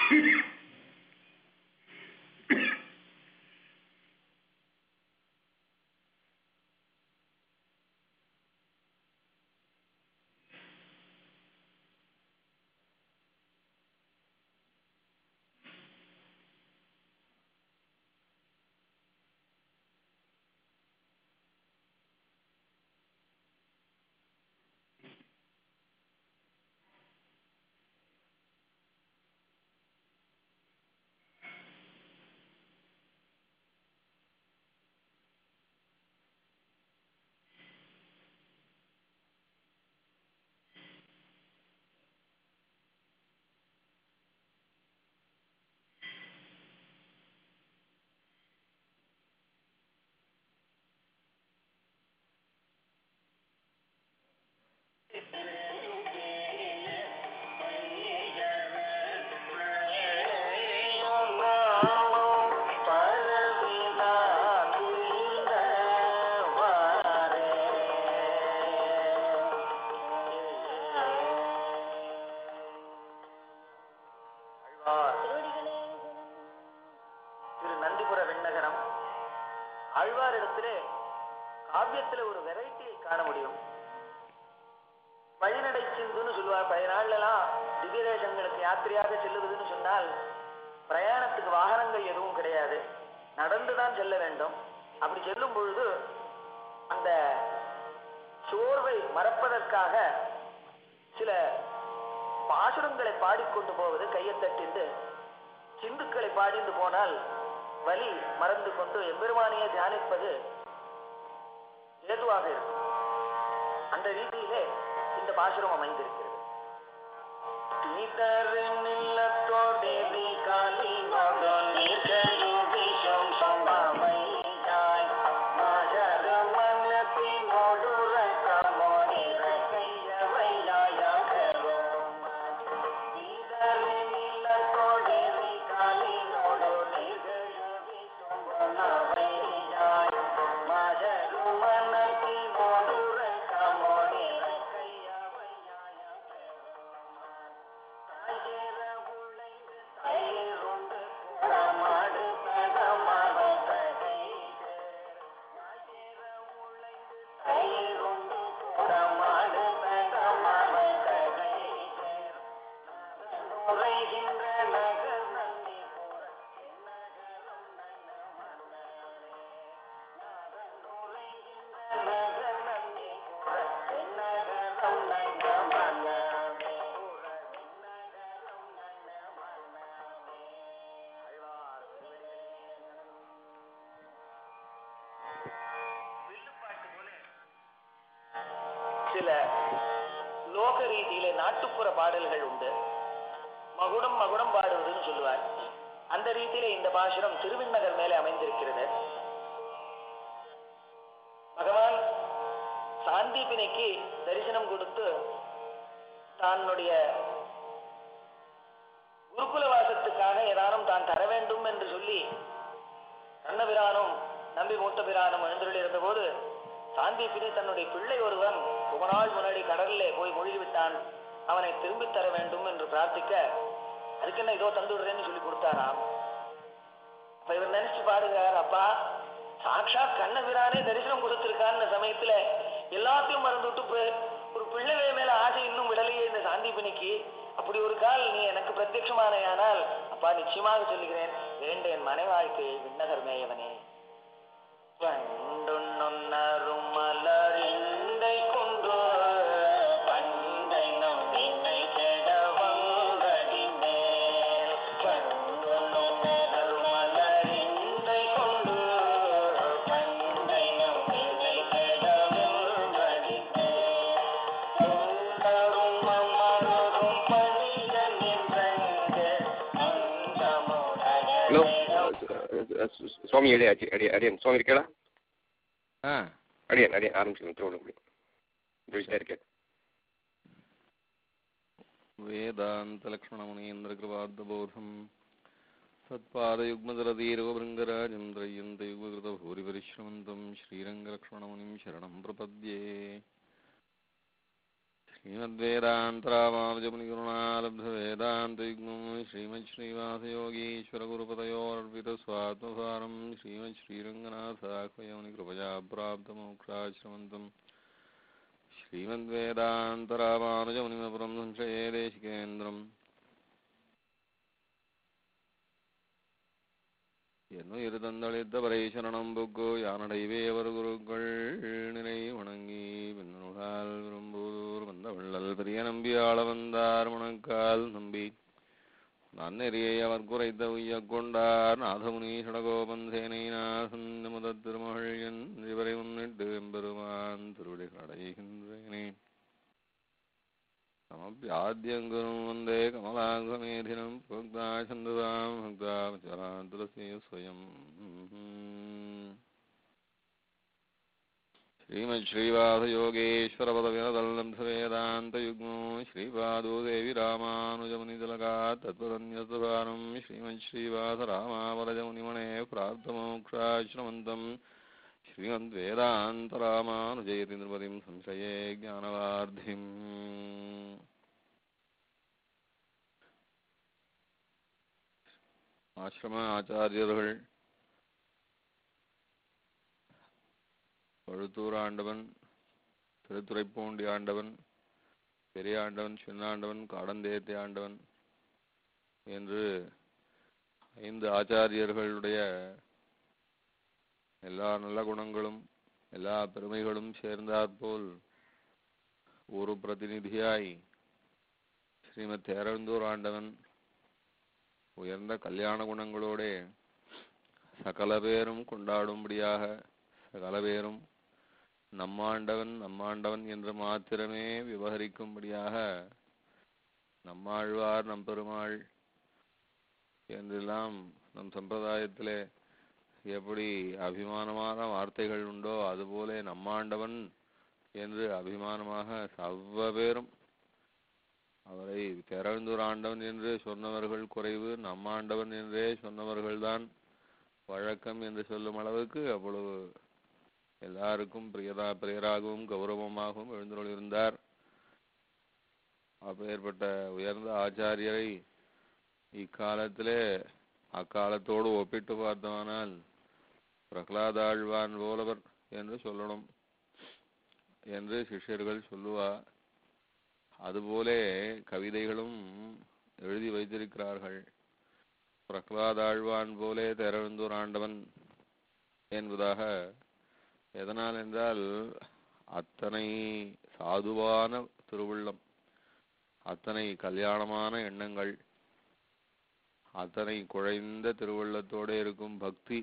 திரு நந்திபுர விண்ணகரம் ஆழ்வாரிடத்திலே காவியத்துல ஒரு வெரைட்டியை காண முடியும் வழிநடை சிந்துன்னு சொல்லுவார் பழைய நாள்லாம் திவ்ய தேசங்களுக்கு யாத்திரையாக செல்லுவதுன்னு சொன்னால் பிரயாணத்துக்கு வாகனங்கள் எதுவும் கிடையாது நடந்துதான் செல்ல வேண்டும் அப்படி செல்லும் பொழுது அந்த சோர்வை மறப்பதற்காக சில பாசுரங்களை பாடிக்கொண்டு போவது கையை தட்டிண்டு சிந்துக்களை பாடிந்து போனால் வலி மறந்து கொண்டு எம்பெருமானியை தியானிப்பது ஏதுவாக இருக்கும் அந்த ரீதியிலே இந்த பாசுரம் அமைந்திருக்கிறது சில லோக ரீதியிலே நாட்டுப்புற பாடல்கள் உண்டு மகுடம் மகுடம் பாடுவதுன்னு சொல்லுவார் அந்த ரீதியிலே இந்த பாசுரம் திருவிண்ணகர் மேலே அமைந்திருக்கிறது பகவான் சாந்தீபினைக்கு தரிசனம் கொடுத்து தன்னுடைய குருகுல வாசத்துக்காக ஏதானும் தான் தர வேண்டும் என்று சொல்லி கண்ணபிரானும் நம்பி மூத்த பிரானும் எழுந்துள்ள இருந்தபோது சாந்தீபினி தன்னுடைய பிள்ளை ஒருவன் ரொம்ப நாள் முன்னாடி கடலிலே போய் மூழ்கிவிட்டான் அவனை திரும்பித் தர வேண்டும் என்று பிரார்த்திக்க அதுக்கு என்ன இதோ தந்து விடுறேன்னு சொல்லி கொடுத்தாராம் அப்ப இவர் நினைச்சு பாடுகிறார் அப்பா சாட்சாத் கண்ணபிரானே தரிசனம் கொடுத்திருக்கான்னு சமயத்துல எல்லாத்தையும் மறந்து விட்டு பி- ஒரு பிள்ளைவே மேல ஆசை இன்னும் விடலையே இந்த சாந்திபினிக்கு அப்படி ஒரு கால் நீ எனக்கு பிரத்யட்சமானையானால் அப்பா நிச்சயமாக சொல்லுகிறேன் வேண்டேன் மனை வாழ்க்கையை விண்ணகர் மேயவனே பண்டுண்ணரும் மலரிண்டை கொண்டு பண்டை நம் வினை கெட வந்தடி மேல் பண்டுண்ணரும் மலரிண்டை கொண்டு பண்டை நம் வினை கெட வந்தடி மேல் தொண்டரும் அமரரும் பணிக நின்றங்க ஹலோ அந்தமுடைய சுவாமி அடி அடி அடி அடியன் சுவாமி இருக்கேடா ஆ அடியன் அடியன் ஆரம்பிச்சுக்கணும் திருவள்ளுவர் முடி ஜோதிச்சுட்டே இருக்கேன் वेदान्तलक्ष्मणमुनीन्द्रकृपार्धबोधम् सत्पादयुग्मदरदीरवभृङ्गराजं त्रय्यन्तयुगकृतभूरिपरिश्रमन्तं श्रीरङ्गलक्ष्मणमुनिं शरणं प्रपद्ये श्रीमद्वेदान्तरामानुजमुनिगुरुणालब्धवेदान्तयुग्मं श्रीमच्छ्रीवासयोगीश्वरगुरुपदयोर्पितस्वात्मभारं श्रीमच्छ्रीरङ्गनाथाख्वयमुनिकृपया प्राप्तमोक्षाश्रमन्तम् श्रीमद्वेदान्तरामानुजमुनिमपुरं संशये देशिकेन्द्रम् என்னுயிர் தந்தளித்த பரீசரணம் புக்கு யானடைவே அவர் குருக்கள் நினை வணங்கி பின்னருளால் விரும்பூர் வந்த வள்ளல் பெரிய நம்பி ஆள வந்தார் மணக்கால் நம்பி நன்னெறியை அவர் குறைத்த உய்யக் கொண்டார் நாதமுனி சடகோபன் சேனை நாசன் முத திருமகள் என் இவரை முன்னிட்டு எம்பெருமான் திருவிடை அடைகின்றேனே समभ्याद्यङ्गुरुं वन्दे कमलाङ्गमेधिनं भक्ता छन्दसां भक्ता चरान्तुलसी स्वयम् श्रीमच्छ्रीवासयोगेश्वरपदविनदल्लब्धवेदान्तयुग्मो श्रीपादो देवि रामानुजमुनितिलकात् तत्पदन्यस्तभारं श्रीमच्छ्रीवासरामावरजमुनिमणे प्राप्तमोक्षाश्रमन्तम् श्रीमद्वेदान्तरामानुजयति नृपतिं संशये ज्ञानवार्धिम् ஆசிரம ஆச்சாரியர்கள் பழுத்தூர் ஆண்டவன் திருத்துறைப்பூண்டி ஆண்டவன் பெரிய ஆண்டவன் சின்னாண்டவன் காடந்தேத்தி ஆண்டவன் என்று ஐந்து ஆச்சாரியர்களுடைய எல்லா நல்ல குணங்களும் எல்லா பெருமைகளும் சேர்ந்தாற்போல் ஒரு பிரதிநிதியாய் ஸ்ரீமத் தேரந்தூர் ஆண்டவன் உயர்ந்த கல்யாண குணங்களோட சகல பேரும் கொண்டாடும்படியாக சகல பேரும் நம்மாண்டவன் நம்மாண்டவன் என்று மாத்திரமே விவகரிக்கும்படியாக நம்மாழ்வார் நம் பெருமாள் என்றெல்லாம் நம் சம்பிரதாயத்திலே எப்படி அபிமானமான வார்த்தைகள் உண்டோ அதுபோல நம்மாண்டவன் என்று அபிமானமாக சவ்வ பேரும் அவரை திறந்தூர் ஆண்டவன் என்று சொன்னவர்கள் குறைவு நம்மாண்டவன் என்றே சொன்னவர்கள்தான் வழக்கம் என்று சொல்லும் அளவுக்கு அவ்வளவு எல்லாருக்கும் பிரியதா பிரியராகவும் கௌரவமாகவும் எழுந்துள்ளிருந்தார் அப்பேற்பட்ட உயர்ந்த ஆச்சாரியரை இக்காலத்திலே அக்காலத்தோடு ஒப்பிட்டு பார்த்தோமானால் பிரகலாதாழ்வான் போலவர் என்று சொல்லணும் என்று சிஷ்யர்கள் சொல்லுவா அதுபோலே கவிதைகளும் எழுதி வைத்திருக்கிறார்கள் பிரகலாதாழ்வான் போலே திறந்தூர் ஆண்டவன் என்பதாக எதனால் என்றால் அத்தனை சாதுவான திருவுள்ளம் அத்தனை கல்யாணமான எண்ணங்கள் அத்தனை குழைந்த திருவுள்ளத்தோடு இருக்கும் பக்தி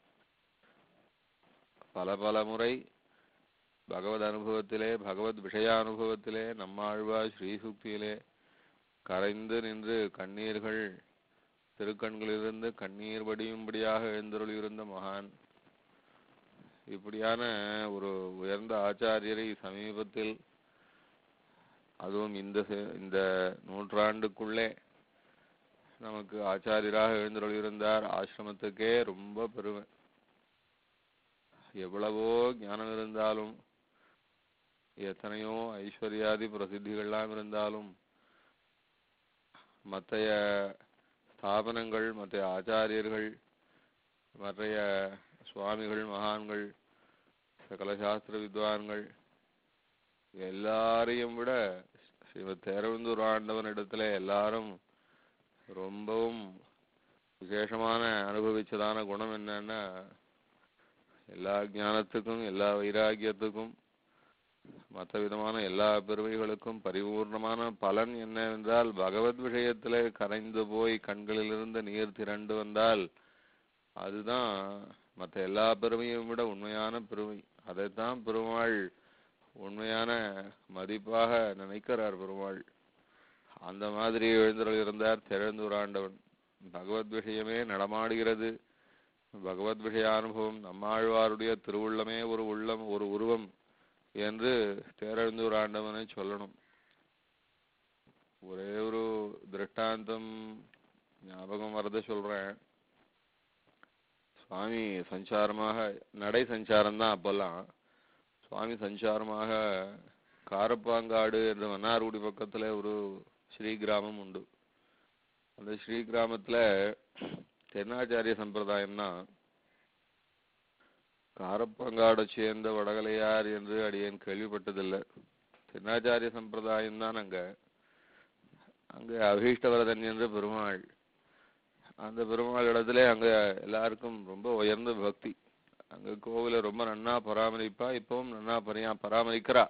பல பல முறை பகவத் அனுபவத்திலே பகவத் விஷயானுபவத்திலே நம்மாழ்வா ஸ்ரீசுக்தியிலே கரைந்து நின்று கண்ணீர்கள் திருக்கண்களிலிருந்து கண்ணீர் வடியும்படியாக எழுந்தருளியிருந்த மகான் இப்படியான ஒரு உயர்ந்த ஆச்சாரியரை சமீபத்தில் அதுவும் இந்த இந்த நூற்றாண்டுக்குள்ளே நமக்கு ஆச்சாரியராக எழுந்தருளியிருந்தார் ஆசிரமத்துக்கே ரொம்ப பெருமை எவ்வளவோ ஞானம் இருந்தாலும் எத்தனையோ ஐஸ்வர்யாதி பிரசித்திகள்லாம் இருந்தாலும் மற்றைய ஸ்தாபனங்கள் மற்ற ஆச்சாரியர்கள் மற்றைய சுவாமிகள் மகான்கள் சகல சாஸ்திர வித்வான்கள் எல்லாரையும் விட ஸ்ரீமத் தேரவந்தூர் ஆண்டவன் இடத்துல எல்லாரும் ரொம்பவும் விசேஷமான அனுபவிச்சதான குணம் என்னன்னா எல்லா ஞானத்துக்கும் எல்லா வைராகியத்துக்கும் மற்ற விதமான எல்லா பெருமைகளுக்கும் பரிபூர்ணமான பலன் என்னவென்றால் பகவத் விஷயத்திலே கரைந்து போய் கண்களிலிருந்து நீர் திரண்டு வந்தால் அதுதான் மற்ற எல்லா பெருமையும் விட உண்மையான பெருமை அதைத்தான் பெருமாள் உண்மையான மதிப்பாக நினைக்கிறார் பெருமாள் அந்த மாதிரி எழுந்தருள் இருந்தார் திறந்தூர் ஆண்டவன் பகவத் விஷயமே நடமாடுகிறது பகவத் விஷயானுபவம் நம்மாழ்வாருடைய திருவுள்ளமே ஒரு உள்ளம் ஒரு உருவம் என்று தேரழுந்தூர் ஆண்டவனை சொல்லணும் ஒரே ஒரு திருஷ்டாந்தம் ஞாபகம் வரத சொல்றேன் சுவாமி சஞ்சாரமாக நடை சஞ்சாரம் தான் அப்பெல்லாம் சுவாமி சஞ்சாரமாக காரப்பாங்காடு என்ற மன்னார்குடி பக்கத்துல ஒரு ஸ்ரீ கிராமம் உண்டு அந்த ஸ்ரீ கிராமத்துல தென்னாச்சாரிய சம்பிரதாயம்னா காரப்பங்காடை சேர்ந்த வடகலையார் என்று அடியேன் கேள்விப்பட்டதில்லை தென்னாச்சாரிய சம்பிரதாயம் தான் அங்க அங்க அபீஷ்டவரதன் என்ற பெருமாள் அந்த பெருமாள் இடத்துல அங்க எல்லாருக்கும் ரொம்ப உயர்ந்த பக்தி அங்க கோவில ரொம்ப நன்னா பராமரிப்பா இப்பவும் நன்னா பரியா பராமரிக்கிறா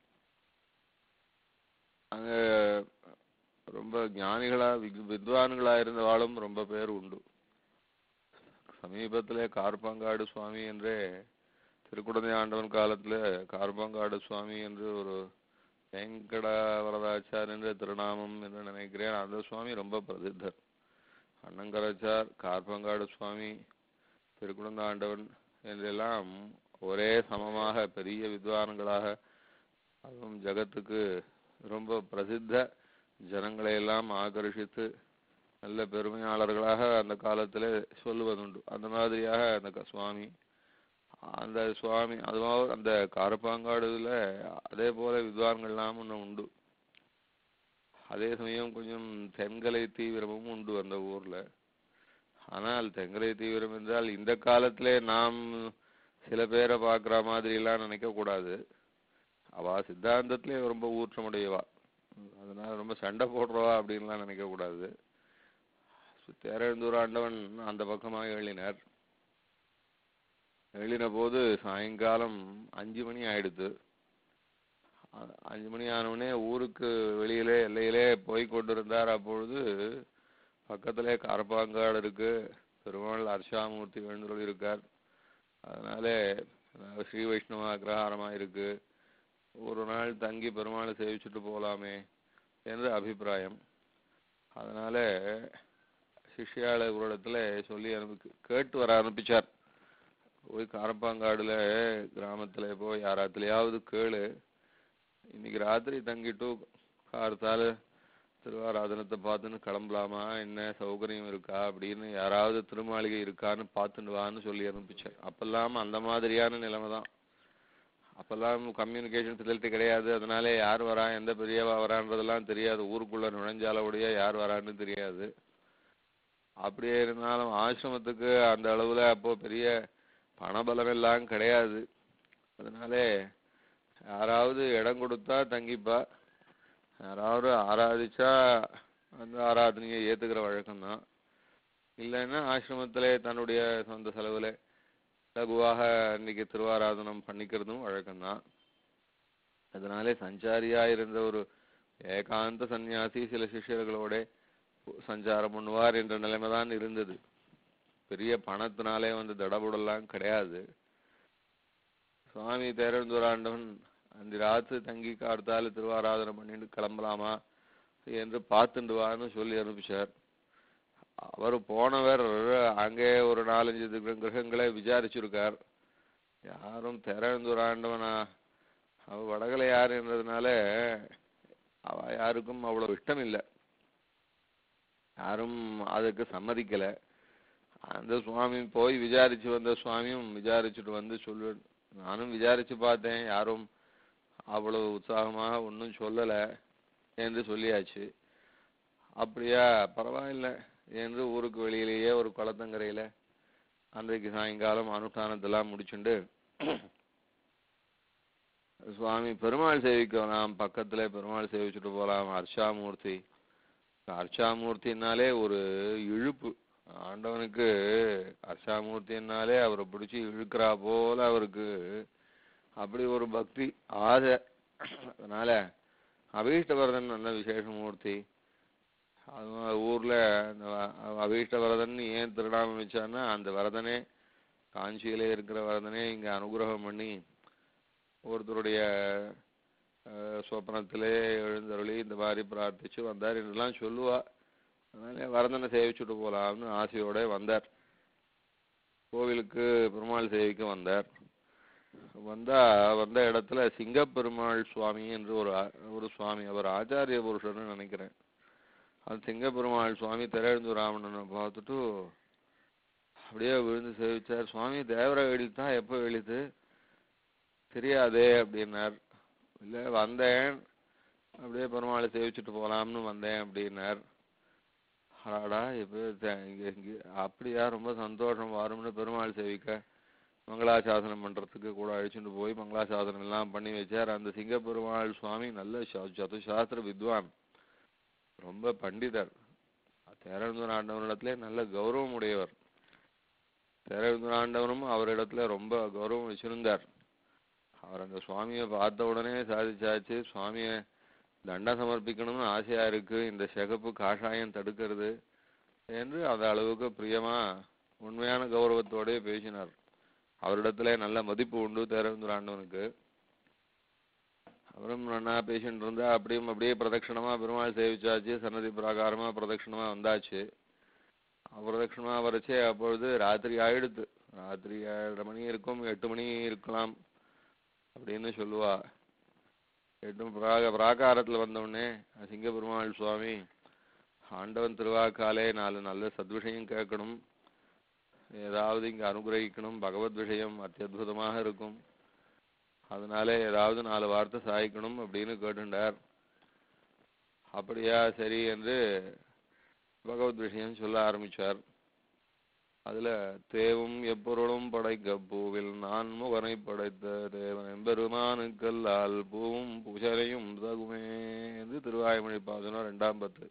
அங்க ரொம்ப ஞானிகளா வித்- வித்வான்களா இருந்தவாளும் ரொம்ப பேர் உண்டு சமீபத்திலே கார்பாங்காடு சுவாமி என்றே திருக்குடந்தை ஆண்டவன் காலத்துல கார்பாங்காடு சுவாமி என்று ஒரு வெங்கட வரதாச்சார் என்ற திருநாமம் என்று நினைக்கிறேன் அந்த சுவாமி ரொம்ப பிரசித்தர் அண்ணங்கராச்சார் கார்பங்காடு சுவாமி திருக்குடந்த ஆண்டவன் என்றெல்லாம் ஒரே சமமாக பெரிய வித்வான்களாக அதுவும் ஜகத்துக்கு ரொம்ப பிரசித்த ஜனங்களை எல்லாம் ஆகர்ஷித்து நல்ல பெருமையாளர்களாக அந்த காலத்துல சொல்லுவதுண்டு அந்த மாதிரியாக அந்த க- சுவாமி அந்த சுவாமி அதுவாக அந்த காரப்பாங்காடுல அதே போல வித்வான்கள்லாம் ஒன்று உண்டு அதே சமயம் கொஞ்சம் தென்கலை தீவிரமும் உண்டு அந்த ஊர்ல ஆனால் தென்கலை தீவிரம் என்றால் இந்த காலத்திலே நாம் சில பேரை பார்க்குற மாதிரி எல்லாம் நினைக்க கூடாது அவ சித்தாந்தத்திலே ரொம்ப ஊற்றமுடையவா அதனால ரொம்ப சண்டை போடுறவா அப்படின்லாம் நினைக்க கூடாது தேரெழுந்தூர் ஆண்டவன் அந்த பக்கமாக எழுதினார் எழுதின போது சாயங்காலம் அஞ்சு மணி ஆயிடுத்து அ- அஞ்சு மணி ஆனவுடனே ஊருக்கு வெளியிலே எல்லையிலே போய் கொண்டிருந்தார் அப்பொழுது பக்கத்திலே காரப்பாங்காடு இருக்கு பெருமாள் அர்ஷாமூர்த்தி எழுந்துள்ள இருக்கார் அதனால அஹ், ஸ்ரீ வைஷ்ணவ அக்ரஹாரமா இருக்கு ஒரு நாள் தங்கி பெருமாளை சேவிச்சுட்டு போலாமே என்று அபிப்பிராயம் அதனால சிஷ்யாள ஒரு இடத்துல சொல்லி அனுப்பி கேட்டு வர அனுப்பிச்சார் போய் காரப்பாங்காடுல கிராமத்துல போய் யாராத்துலயாவது கேளு இன்னைக்கு ராத்திரி தங்கிட்டு கார்த்தால திருவாராதனத்தை பார்த்துன்னு கிளம்பலாமா என்ன சௌகரியம் இருக்கா அப்படின்னு யாராவது திருமாளிகை இருக்கான்னு பார்த்துட்டு வான்னு சொல்லி அனுப்பிச்சேன் அப்பெல்லாம் அந்த மாதிரியான நிலைமை தான் அப்பெல்லாம் கம்யூனிகேஷன் ஃபெசிலிட்டி கிடையாது அதனால யார் வரா எந்த பெரியவா வரான்றதெல்லாம் தெரியாது ஊருக்குள்ள நுழைஞ்சாலவுடைய யார் வரான்னு தெரியாது அப்படியே இருந்தாலும் ஆசிரமத்துக்கு அந்த அளவுல அப்போ பெரிய பணபலம் எல்லாம் கிடையாது அதனால யாராவது இடம் கொடுத்தா தங்கிப்பா யாராவது ஆராதிச்சா அந்த ஆராதனையை ஏத்துக்கிற வழக்கம்தான் இல்லைன்னா ஆசிரமத்திலே தன்னுடைய சொந்த செலவுல லகுவாக இன்னைக்கு திருவாராதனம் பண்ணிக்கிறதும் வழக்கம்தான் அதனாலே சஞ்சாரியா இருந்த ஒரு ஏகாந்த சந்நியாசி சில சிஷ்யர்களோட சஞ்சாரம் பண்ணுவார் என்ற நிலைமை தான் இருந்தது பெரிய பணத்தினாலே வந்து தடபுடலாம் கிடையாது சுவாமி தேரந்தூராண்டவன் அந்த ராத்து தங்கி கார்த்தால திருவாராதனை பண்ணிட்டு கிளம்பலாமா என்று பார்த்துட்டு வான்னு சொல்லி அனுப்பிச்சார் அவர் போனவர் அங்கே ஒரு நாலஞ்சு கிர- கிரகங்களை விசாரிச்சிருக்கார் யாரும் தேரந்தூராண்டவனா அவ வடகலை யாருன்றதுனால அவ யாருக்கும் அவ்வளவு இஷ்டம் இல்லை யாரும் அதுக்கு சம்மதிக்கல அந்த சுவாமி போய் விசாரிச்சு வந்த சுவாமியும் விசாரிச்சுட்டு வந்து சொல்லு நானும் விசாரிச்சு பார்த்தேன் யாரும் அவ்வளவு உற்சாகமாக ஒன்றும் சொல்லல என்று சொல்லியாச்சு அப்படியா பரவாயில்ல என்று ஊருக்கு வெளியிலேயே ஒரு குளத்தங்கரையில அன்றைக்கு சாயங்காலம் அனுஷ்டானத்தெல்லாம் முடிச்சுண்டு சுவாமி பெருமாள் சேவிக்கலாம் பக்கத்துல பெருமாள் சேவிச்சுட்டு போலாம் அர்ச்சாமூர்த்தி அர்ச்சாமூர்த்தினாலே ஒரு இழுப்பு ஆண்டவனுக்கு அர்ச்சாமூர்த்தினாலே அவரை பிடிச்சி இழுக்கிறா போல அவருக்கு அப்படி ஒரு பக்தி ஆசை அதனால அபீஷ்டவரதன் நல்ல விசேஷமூர்த்தி அது மாதிரி ஊர்ல அந்த வ- அபீஷ்டவரதன் ஏன் திருநாமம் வச்சான்னா அந்த வரதனே காஞ்சியிலே இருக்கிற வரதனே இங்க அனுகிரகம் பண்ணி ஒருத்தருடைய அஹ், சொப்பனத்திலே எழுந்தருளி இந்த மாதிரி பிரார்த்திச்சு வந்தார் என்றெல்லாம் சொல்லுவா அதனால வரதனை சேவிச்சுட்டு போலாம்னு ஆசையோட வந்தார் கோவிலுக்கு பெருமாள் சேவிக்க வந்தார் வந்தா வந்த இடத்துல சிங்கப்பெருமாள் சுவாமி என்று ஒரு ஆ- ஒரு சுவாமி அவர் ஆச்சாரிய புருஷர்னு நினைக்கிறேன் அது சிங்கப்பெருமாள் சுவாமி திரையெழுந்து ராமணனை பார்த்துட்டு அப்படியே விழுந்து சேவிச்சார் சுவாமி தேவர எழுத்தா எப்போ எழுத்து தெரியாதே அப்படின்னார் இல்ல வந்தேன் அப்படியே பெருமாளை சேவிச்சுட்டு போலாம்னு வந்தேன் அப்படின்னார் அடாடா இப்போ இங்க இங்க அப்படியா ரொம்ப சந்தோஷம் வரும்னு பெருமாள் சேவிக்க மங்களாசாசனம் பண்றதுக்கு கூட அழைச்சிட்டு போய் மங்களாசாசனம் எல்லாம் பண்ணி வச்சார் அந்த சிங்க பெருமாள் சுவாமி நல்ல சா- சதுசாஸ்திர வித்வான் ரொம்ப பண்டிதர் தேரவிந்தர் ஆண்டவனிடத்திலே நல்ல கௌரவம் உடையவர் தேரவிந்தர் ஆண்டவனும் அவரிடத்துல ரொம்ப கௌரவம் வச்சிருந்தார் அவர் அந்த சுவாமியை பார்த்த உடனே சாதிச்சாச்சு சுவாமியை தண்டம் சமர்ப்பிக்கணும்னு ஆசையா இருக்கு இந்த சிகப்பு காஷாயம் தடுக்கிறது என்று அந்த அளவுக்கு பிரியமா உண்மையான கௌரவத்தோடே பேசினார் அவரிடத்துல நல்ல மதிப்பு உண்டு தேரவிந்தர் ஆண்டவனுக்கு அப்புறம் நன்னா பேசிட்டு இருந்தா அப்படியும் அப்படியே பிரதட்சணமா பெருமாள் சேவிச்சாச்சு சன்னதி பிரகாரமா பிரதட்சணமா வந்தாச்சு பிரதட்சணமா வரச்சே அப்பொழுது ராத்திரி ஆயிடுத்து ராத்திரி ஏழரை மணி இருக்கும் எட்டு மணி இருக்கலாம் அப்படின்னு சொல்லுவா எட்டு பிராக பிராகாரத்துல வந்த உடனே சிங்க பெருமாள் சுவாமி ஆண்டவன் திருவாக்காலே நாலு நல்ல சத்விஷயம் கேட்கணும் ஏதாவது இங்க அனுகிரகிக்கணும் பகவத் விஷயம் அத்தியுதமாக இருக்கும் அதனால ஏதாவது நாலு வார்த்தை சாய்க்கணும் அப்படின்னு கேட்டுண்டார் அப்படியா சரி என்று பகவத் விஷயம் சொல்ல ஆரம்பிச்சார் அதுல தேவும் எப்பொருளும் படைக்க பூவில் நான் முகனை படைத்த தேவன் எம்பெருமானுக்கல்லால் பூவும் புஷரையும் தகுமே என்று திருவாய்மொழி பாசனம் ரெண்டாம் பத்து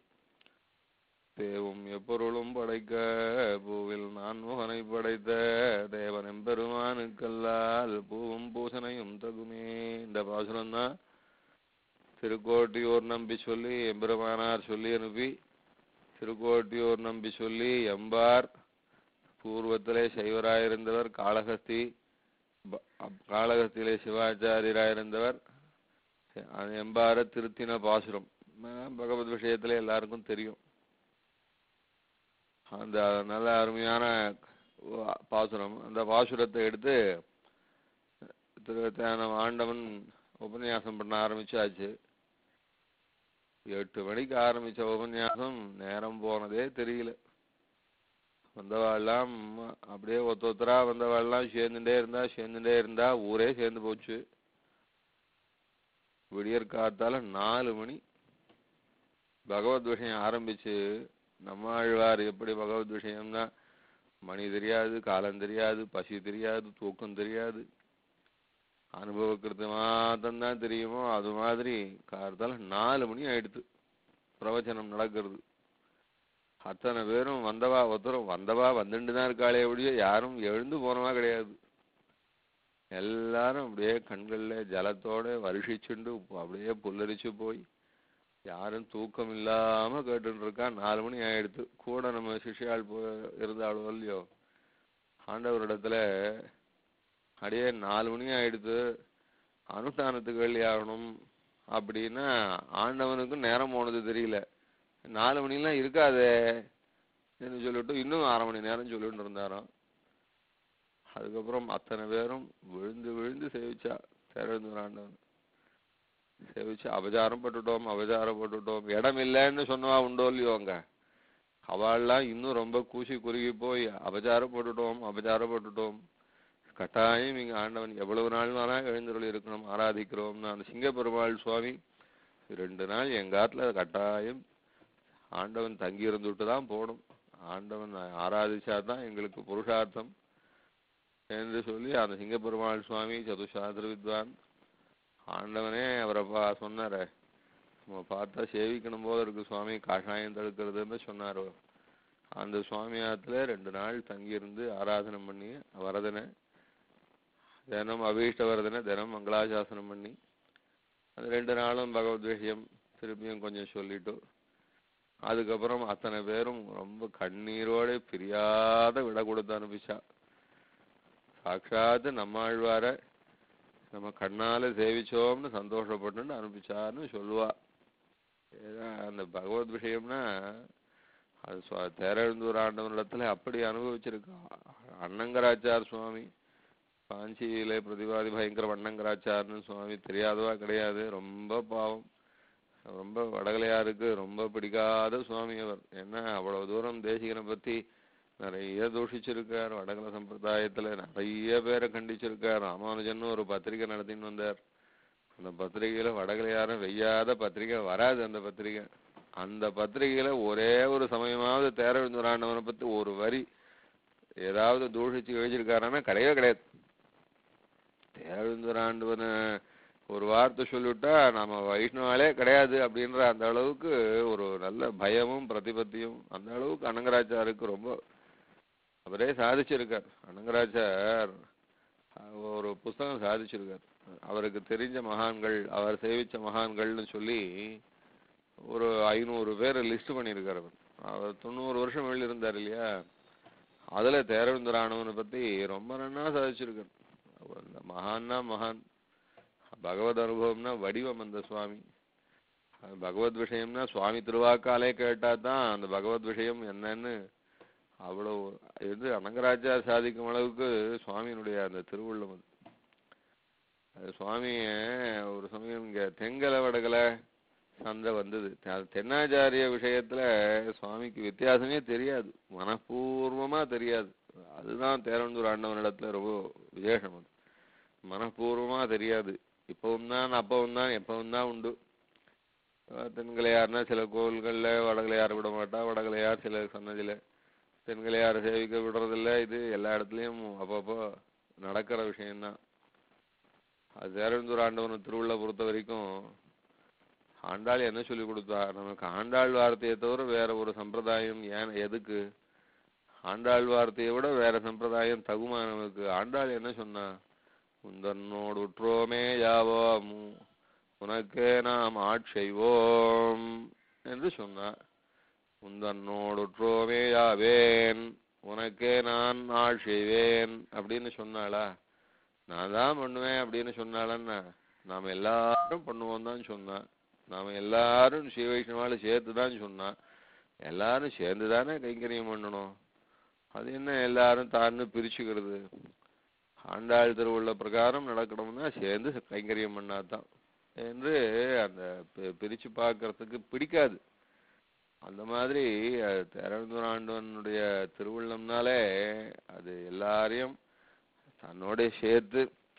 தேவும் எப்பொருளும் படைக்க பூவில் நான் முகனை படைத்த தேவன் எம்பெருமானுக்கல்லால் பூவும் பூசனையும் தகுமே இந்த பாசுரம் தான் திருக்கோட்டியூர் நம்பி சொல்லி எம்பெருமானார் சொல்லி அனுப்பி திருக்கோட்டியூர் நம்பி சொல்லி எம்பார் பூர்வத்திலே சைவராயிருந்தவர் காளஹஸ்தி ப- அப்- காளஹஸ்தியிலே சிவாச்சாரியராயிருந்தவர் அது எம்பார திருத்தின பாசுரம் ம- பகவத் விஷயத்துல எல்லாருக்கும் தெரியும் அந்த நல்ல அருமையான வா- பாசுரம் அந்த பாசுரத்தை எடுத்து திருத்தேனம் ஆண்டவன் உபன்யாசம் பண்ண ஆரம்பிச்சாச்சு எட்டு மணிக்கு ஆரம்பிச்ச உபன்யாசம் நேரம் போனதே தெரியல வந்தவாள்லாம் அப்படியே ஒத்த ஒத்தரா வந்தவாள்லாம் சேர்ந்துட்டே இருந்தா சேர்ந்துட்டே இருந்தா ஊரே சேர்ந்து போச்சு விடியற் காத்தால நாலு மணி பகவத் விஷயம் ஆரம்பிச்சு நம்மாழ்வார் எப்படி பகவத் விஷயம்னா மணி தெரியாது காலம் தெரியாது பசி தெரியாது தூக்கம் தெரியாது அனுபவக்கிறது மாத்திரம்தான் தெரியுமோ அது மாதிரி காலத்தால நாலு மணி ஆயிடுத்து பிரவச்சனம் நடக்கிறது அத்தனை பேரும் வந்தவா ஒருத்தரும் வந்தவா வந்துட்டு தான் இருக்காளே ஒழிய யாரும் எழுந்து போனவா கிடையாது எல்லாரும் அப்படியே கண்கள்ல ஜலத்தோட வருஷிச்சுண்டு அப்படியே புல்லரிச்சு போய் யாரும் தூக்கம் இல்லாம கேட்டுட்டு இருக்கா நாலு மணி ஆயிடுத்து கூட நம்ம சிஷ்யாள் போ இருந்தாளோ இல்லையோ ஆண்டவரிடத்துல அடியே நாலு மணி ஆயிடுத்து அனுஷ்டானத்துக்கு வெள்ளி ஆகணும் அப்படின்னா ஆண்டவனுக்கும் நேரம் போனது தெரியல நாலு மணிலாம் இருக்காதே என்று சொல்லிட்டு இன்னும் அரை மணி நேரம் சொல்லிட்டு இருந்தாராம் அதுக்கப்புறம் அத்தனை பேரும் விழுந்து விழுந்து சேவிச்சா திறந்து ஆண்டவன் சேவிச்சு அபச்சாரம் பட்டுட்டோம் அபச்சாரம் பட்டுட்டோம் இடம் இல்லைன்னு சொன்னவா உண்டோ இல்லையோ அங்க அவள்லாம் இன்னும் ரொம்ப கூசி குறுகி போய் அபச்சாரம் போட்டுட்டோம் அபச்சாரம் போட்டுட்டோம் கட்டாயம் இங்க ஆண்டவன் எவ்வளவு நாள் வேணா எழுந்தருள் இருக்கணும் ஆராதிக்கிறோம்னு அந்த சிங்க பெருமாள் சுவாமி ரெண்டு நாள் எங்க ஆத்துல கட்டாயம் ஆண்டவன் தங்கி இருந்துட்டு தான் போகணும் ஆண்டவன் ஆராதிச்சாதான் எங்களுக்கு புருஷார்த்தம் என்று சொல்லி அந்த சிங்க பெருமாள் சுவாமி சதுசாஸ்திர வித்வான் ஆண்டவனே அவரை பா சொன்னாரே நம்ம பார்த்தா சேவிக்கணும் போல இருக்கு சுவாமி காஷாயம் தடுக்கிறதுன்னு சொன்னார் அந்த சுவாமியாத்துல ரெண்டு நாள் தங்கியிருந்து ஆராதனை பண்ணி வரதனை தினம் அபீஷ்ட வரதனை தினம் மங்களாசாசனம் பண்ணி அது ரெண்டு நாளும் பகவத் விஷயம் திருப்பியும் கொஞ்சம் சொல்லிட்டு அதுக்கப்புறம் அத்தனை பேரும் ரொம்ப கண்ணீரோட பிரியாத விட கொடுத்து அனுப்பிச்சா சாட்சாத்து நம்மாழ்வார நம்ம கண்ணால சேவிச்சோம்னு சந்தோஷப்பட்டு அனுப்பிச்சான்னு சொல்லுவா ஏன்னா அந்த பகவத் விஷயம்னா அது சுவா- தேரெழுந்தூர் ஆண்டவனிடத்துல அப்படி அனுபவிச்சிருக்கா அண்ணங்கராச்சார் சுவாமி காஞ்சியிலே பிரதிவாதி பயங்கர அண்ணங்கராச்சார்னு சுவாமி தெரியாதவா கிடையாது ரொம்ப பாவம் ரொம்ப வடகலையாருக்கு ரொம்ப பிடிக்காத சுவாமி அவர் ஏன்னா அவ்வளவு தூரம் தேசிகனை பத்தி நிறைய தூஷிச்சிருக்கார் வடகல சம்பிரதாயத்துல நிறைய பேரை கண்டிச்சிருக்கார் ராமானுஜன் ஒரு பத்திரிக்கை நடத்தின்னு வந்தார் அந்த பத்திரிகையில வடகலையாரும் வெய்யாத பத்திரிகை வராது அந்த பத்திரிகை அந்த பத்திரிகையில ஒரே ஒரு சமயமாவது தேரவிந்துராண்டவனை பத்தி ஒரு வரி ஏதாவது தூஷிச்சு எழுதியிருக்காருன்னா கிடையவே கிடையாது தேரவிந்துராண்டவனை ஒரு வார்த்தை சொல்லிவிட்டா நம்ம வைஷ்ணவாலே கிடையாது அப்படின்ற அந்த அளவுக்கு ஒரு நல்ல பயமும் பிரதிபத்தியும் அந்த அளவுக்கு அனங்கராச்சாருக்கு ரொம்ப அவரே சாதிச்சிருக்கார் அனங்கராச்சார் ஒரு புஸ்தகம் சாதிச்சிருக்கார் அவருக்கு தெரிஞ்ச மகான்கள் அவர் சேவிச்ச மகான்கள்னு சொல்லி ஒரு ஐநூறு பேர் லிஸ்ட் பண்ணியிருக்கார் அவர் அவர் தொண்ணூறு வருஷம் வெளில இருந்தார் இல்லையா அதுல தேரவிந்தரானவனை பத்தி ரொம்ப நன்னா சாதிச்சிருக்கார் அவர் அந்த மகான்னா மகான் பகவத் அனுபவம்னா வடிவம் அந்த சுவாமி அது பகவத் விஷயம்னா சுவாமி திருவாக்காலே கேட்டா தான் அந்த பகவத் விஷயம் என்னன்னு அவ்வளவு இது அனங்கராஜா சாதிக்கும் அளவுக்கு சுவாமியினுடைய அந்த திருவுள்ளம் அது அது சுவாமிய ஒரு சமயம் இங்க தெங்கல வடகல சந்தை வந்தது அது தென்னாச்சாரிய விஷயத்துல சுவாமிக்கு வித்தியாசமே தெரியாது மனப்பூர்வமா தெரியாது அதுதான் தேரவந்தூர் ஆண்டவனிடத்துல ரொம்ப விசேஷம் அது மனப்பூர்வமா தெரியாது இப்பவும் தான் அப்பவும் தான் எப்பவும் தான் உண்டு அஹ் தென்கலையார்னா சில கோவில்கள்ல வடகலையார் விட மாட்டா வடகலையார் சில சன்னதியில தென்கலையார் சேவிக்க விடுறதில்ல இது எல்லா இடத்துலயும் அப்பப்போ நடக்கிற விஷயம்தான் அது தேரவந்தூர் ஆண்டவன் திருவிழா பொறுத்த வரைக்கும் ஆண்டாள் என்ன சொல்லி கொடுத்தா நமக்கு ஆண்டாள் வார்த்தையை தவிர வேற ஒரு சம்பிரதாயம் ஏன் எதுக்கு ஆண்டாள் வார்த்தையை விட வேற சம்பிரதாயம் தகுமா நமக்கு ஆண்டாள் என்ன சொன்னா உந்தன்னோடு உற்றோமே யாவோம் உனக்கே நாம் ஆட்செய்வோம் என்று சொன்னார் உந்தன்னோடு உற்றோமே யாவேன் உனக்கே நான் ஆள் செய்வேன் அப்படின்னு சொன்னாளா நான் தான் பண்ணுவேன் அப்படின்னு சொன்னாலன்னா நாம எல்லாரும் பண்ணுவோம் தான் சொன்னா நாம எல்லாரும் ஸ்ரீ வைஷ்ணவால சேர்த்து தான் சொன்னா எல்லாரும் சேர்ந்து தானே கைங்கரியம் பண்ணணும் அது என்ன எல்லாரும் தான்னு பிரிச்சுக்கிறது ஆண்டாள் திருவுள்ள பிரகாரம் நடக்கணும்னா சேர்ந்து கைங்கரியம் பண்ணாதான் என்று அந்த பி- பிரிச்சு பார்க்கறதுக்கு பிடிக்காது அந்த மாதிரி அது திறந்தூர் ஆண்டவனுடைய திருவுள்ளம்னாலே அது எல்லாரையும் தன்னோட சேர்த்து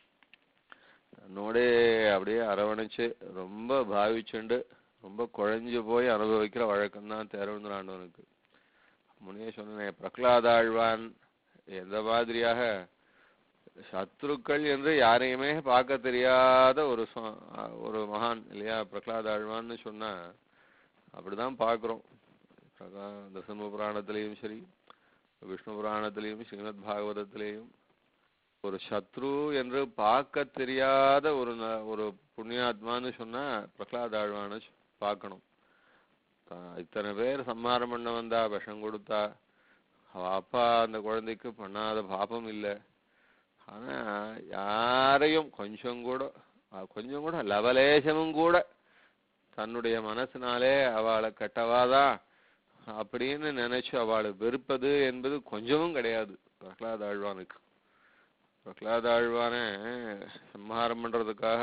தன்னோட அப்படியே அரவணைச்சு ரொம்ப பாவிச்சுண்டு ரொம்ப குழஞ்சு போய் அனுபவிக்கிற வழக்கம் தான் தேரவந்தர் ஆண்டவனுக்கு முன்னே சொன்னேன் பிரகலாதாழ்வான் எந்த மாதிரியாக சத்ருக்கள் என்று யாரையுமே பார்க்க தெரியாத ஒரு சுவா- ஒரு மகான் இல்லையா பிரகலாதாழ்வான்னு சொன்னா அப்படிதான் பார்க்கிறோம் பிரகா தசம புராணத்திலையும் சரி விஷ்ணு புராணத்திலையும் ஸ்ரீமத் பாகவதத்திலையும் ஒரு சத்ரு என்று பார்க்க தெரியாத ஒரு ந- ஒரு புண்ணியாத்மான்னு சொன்னா பிரகலாதாழ்வான பார்க்கணும் தான் இத்தனை பேர் சம்ஹாரம் பண்ண வந்தா விஷம் கொடுத்தா அவ அப்பா அந்த குழந்தைக்கு பண்ணாத பாபம் இல்லை ஆனா யாரையும் கொஞ்சம் கூட அஹ் கொஞ்சம் கூட லவலேசமும் கூட தன்னுடைய மனசினாலே அவளை கெட்டவாதான் அப்படின்னு நினைச்சு அவளை வெறுப்பது என்பது கொஞ்சமும் கிடையாது பிரகலாத ஆழ்வானுக்கு பிரகலாத ஆழ்வானை சம்ஹாரம் பண்றதுக்காக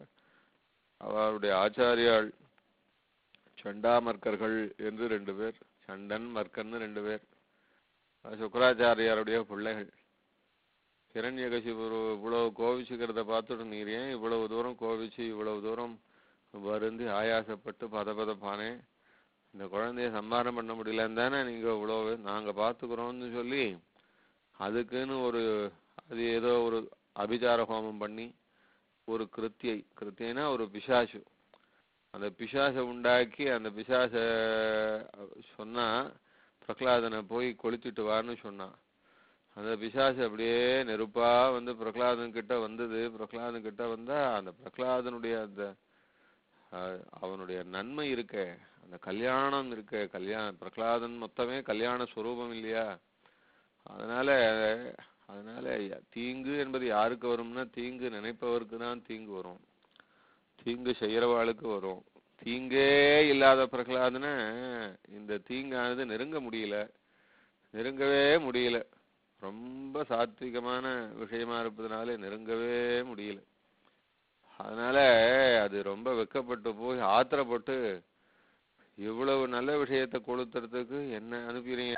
அவருடைய ஆச்சாரியாள் சண்டாமர்க்கர்கள் என்று ரெண்டு பேர் சண்டன் மர்க்கன்னு ரெண்டு பேர் அது சுக்கராச்சாரியாருடைய பிள்ளைகள் ஹிரண்யகசிபு இவ்வளவு கோவிச்சுக்கிறத பார்த்துட்டு நீர் ஏன் இவ்வளவு தூரம் கோவிச்சு இவ்வளவு தூரம் வருந்தி ஆயாசப்பட்டு பதபதப்பானே இந்த குழந்தைய சம்மாரம் பண்ண முடியலன்னு தானே நீங்க இவ்வளவு நாங்க பாத்துக்கிறோம்னு சொல்லி அதுக்குன்னு ஒரு அது ஏதோ ஒரு அபிச்சார ஹோமம் பண்ணி ஒரு கிருத்தியை கிருத்தியனா ஒரு பிசாசு அந்த பிசாசை உண்டாக்கி அந்த பிசாச சொன்னா பிரகலாதனை போய் கொளுத்திட்டு வான்னு சொன்னான் அந்த பிசாசு அப்படியே நெருப்பா வந்து பிரகலாதன் கிட்ட வந்தது பிரகலாதன் கிட்ட வந்தா அந்த பிரகலாதனுடைய அந்த அஹ், அவனுடைய நன்மை இருக்கே அந்த கல்யாணம் இருக்கே கல்யாண பிரகலாதன் மொத்தமே கல்யாண ஸ்வரூபம் இல்லையா அதனால அதனால தீங்கு என்பது யாருக்கு வரும்னா தீங்கு நினைப்பவருக்கு தான் தீங்கு வரும் தீங்கு செய்யறவாளுக்கு வரும் தீங்கே இல்லாத பிரகலாதனை இந்த தீங்கானது நெருங்க முடியல நெருங்கவே முடியல ரொம்ப சாத்விகமான விஷயமா இருப்பதனால நெருங்கவே முடியல அதனால அது ரொம்ப வெக்கப்பட்டு போய் ஆத்திரப்பட்டு இவ்வளவு நல்ல விஷயத்தை கொளுத்துறதுக்கு என்ன அனுப்பிறீங்க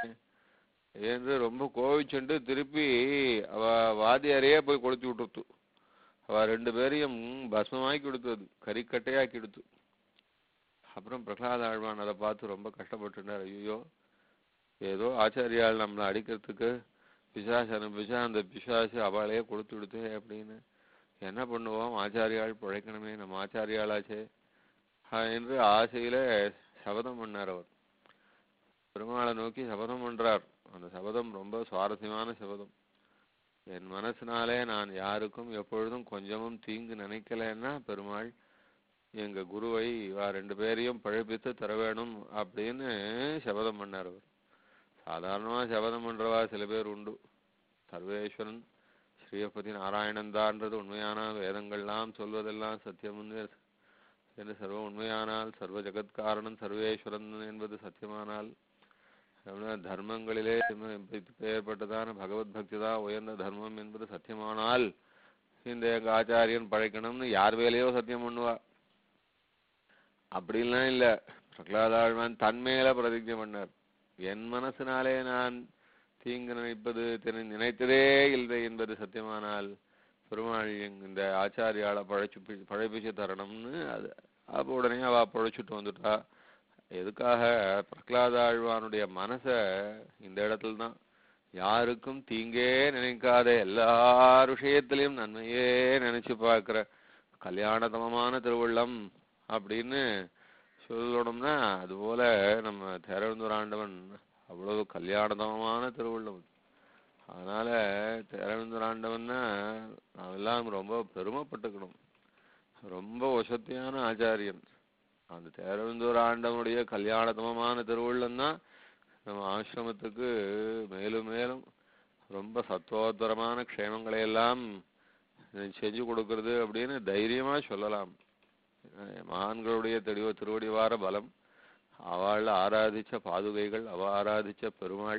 என்று ரொம்ப கோவிச்சுண்டு திருப்பி அவ வாதியாரையே போய் கொளுத்தி விட்டுருத்து அவ ரெண்டு பேரையும் பஸ்மமாக்கி கொடுத்தது கறிக்கட்டையாக்கி கொடுத்து அப்புறம் பிரகலாத ஆழ்வான் அதை பார்த்து ரொம்ப கஷ்டப்பட்டுட்டார் ஐயோ ஏதோ ஆச்சாரியால் நம்மளை அடிக்கிறதுக்கு பிசாசு அனுப்பிச்சா அந்த பிசாசு அவளையே கொடுத்து விடுத்து அப்படின்னு என்ன பண்ணுவோம் ஆச்சாரியால் பிழைக்கணுமே நம்ம ஆச்சாரியாளாச்சே ஆஹ் என்று ஆசையில சபதம் பண்ணார் அவர் பெருமாளை நோக்கி சபதம் பண்றார் அந்த சபதம் ரொம்ப சுவாரஸ்யமான சபதம் என் மனசினாலே நான் யாருக்கும் எப்பொழுதும் கொஞ்சமும் தீங்கு நினைக்கலைன்னா பெருமாள் எங்க குருவை இவா ரெண்டு பேரையும் பழைப்பித்து தர வேணும் அப்படின்னு சபதம் பண்ணார் அவர் சாதாரணமா சபதம் பண்றவா சில பேர் உண்டு சர்வேஸ்வரன் ஸ்ரீயப்பதி நாராயணன் தான்றது உண்மையான வேதங்கள்லாம் சொல்வதெல்லாம் சத்தியம் என்று சர்வ உண்மையானால் சர்வ ஜெகத்காரணன் சர்வேஸ்வரன் என்பது சத்தியமானால் அப்படின்னா தர்மங்களிலே ஏற்பட்டதான பகவத் பக்தி தான் உயர்ந்த தர்மம் என்பது சத்தியமானால் இந்த எங்க ஆச்சாரியன் பழைக்கணும்னு யார் வேலையோ சத்தியம் பண்ணுவா அப்படிலாம் இல்ல பிரகலாதாழ்வான் தன்மேல பிரதிஜை பண்ணார் என் மனசினாலே நான் தீங்கு நினைப்பது தெரி- நினைத்ததே இல்லை என்பது சத்தியமானால் பெருமாள் எங்க இந்த ஆச்சாரியால பழைச்சு பி- பழைப்பிச்சு தரணும்னு அது அப்போ உடனே அவ பழைச்சிட்டு வந்துட்டா எதுக்காக பிரகலாத ஆழ்வானுடைய மனச இந்த இடத்துல தான் யாருக்கும் தீங்கே நினைக்காத எல்லார் விஷயத்திலையும் நன்மையே நினைச்சு பார்க்கிற கல்யாணதமமான திருவுள்ளம் அப்படின்னு சொல்லணும்னா அதுபோல நம்ம தேரவந்தூர் ஆண்டவன் அவ்வளவு கல்யாணதமமான திருவுள்ளம் அதனால தேரவந்தூர் ஆண்டவன்னா நாமெல்லாம் ரொம்ப பெருமைப்பட்டுக்கணும் ரொம்ப வசத்தியான ஆச்சாரியன் அந்த தேரவந்தூர் ஆண்டவனுடைய கல்யாணதமமான திருவுள்ளம் தான் நம்ம ஆசிரமத்துக்கு மேலும் மேலும் ரொம்ப சத்துவோத்தரமான க்ஷேமங்களை எல்லாம் செஞ்சு கொடுக்கறது அப்படின்னு தைரியமா சொல்லலாம் அஹ் மகான்களுடைய தெளிவ திருவடிவார பலம் அவள் ஆராதிச்ச பாதுகைகள் அவ ஆராதிச்ச பெருமாள்